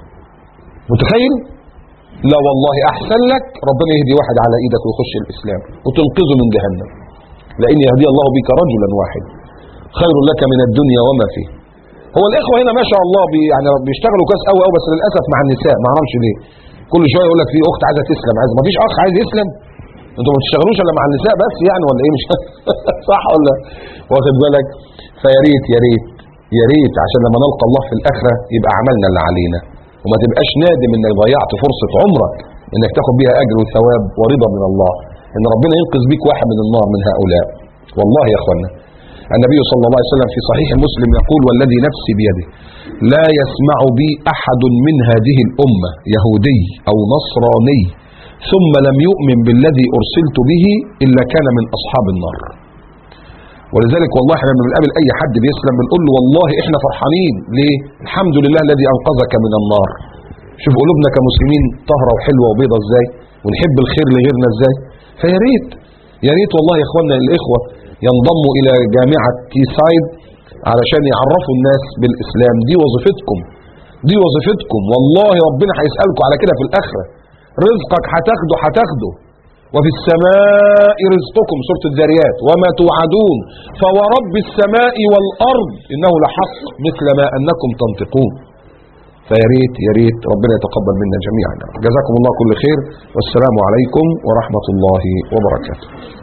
متخيل لا والله احسن لك ربنا يهدي واحد على ايدك ويخش الاسلام وتنقذه من جهنم لان يهدي الله بك رجلا واحد خير لك من الدنيا وما فيه هو الاخوه هنا ما شاء الله بي يعني بيشتغلوا كويس قوي قوي بس للاسف مع النساء ما اعرفش ليه كل شويه يقول لك في اخت عايزه تسلم عايزه ما فيش اخ عايز يسلم انتوا ما بتشتغلوش الا مع النساء بس يعني ولا ايه مش صح ولا واخد بالك فيا ريت يا ريت يا ريت عشان لما نلقى الله في الاخره يبقى عملنا اللي علينا وما تبقاش نادم انك ضيعت فرصه عمرك انك تاخد بيها اجر وثواب ورضا من الله ان ربنا ينقذ بيك واحد من النار من هؤلاء والله يا اخوانا النبي صلى الله عليه وسلم في صحيح مسلم يقول والذي نفسي بيده لا يسمع بي احد من هذه الامه يهودي او نصراني ثم لم يؤمن بالذي ارسلت به الا كان من اصحاب النار ولذلك والله احنا لما بنقابل اي حد بيسلم بنقول له والله احنا فرحانين ليه الحمد لله الذي انقذك من النار شوف قلوبنا كمسلمين طاهره وحلوه وبيضه ازاي ونحب الخير لغيرنا ازاي فيا ريت يا ريت والله يا اخواننا الاخوه ينضموا الى جامعه تي سايد علشان يعرفوا الناس بالاسلام دي وظيفتكم دي وظيفتكم والله ربنا هيسالكم على كده في الاخره رزقك هتاخده هتاخده وفي السماء رزقكم سورة الذاريات وما توعدون فورب السماء والأرض إنه لحق مثل ما أنكم تنطقون فيا ريت يا ريت ربنا يتقبل منا جميعا جزاكم الله كل خير والسلام عليكم ورحمة الله وبركاته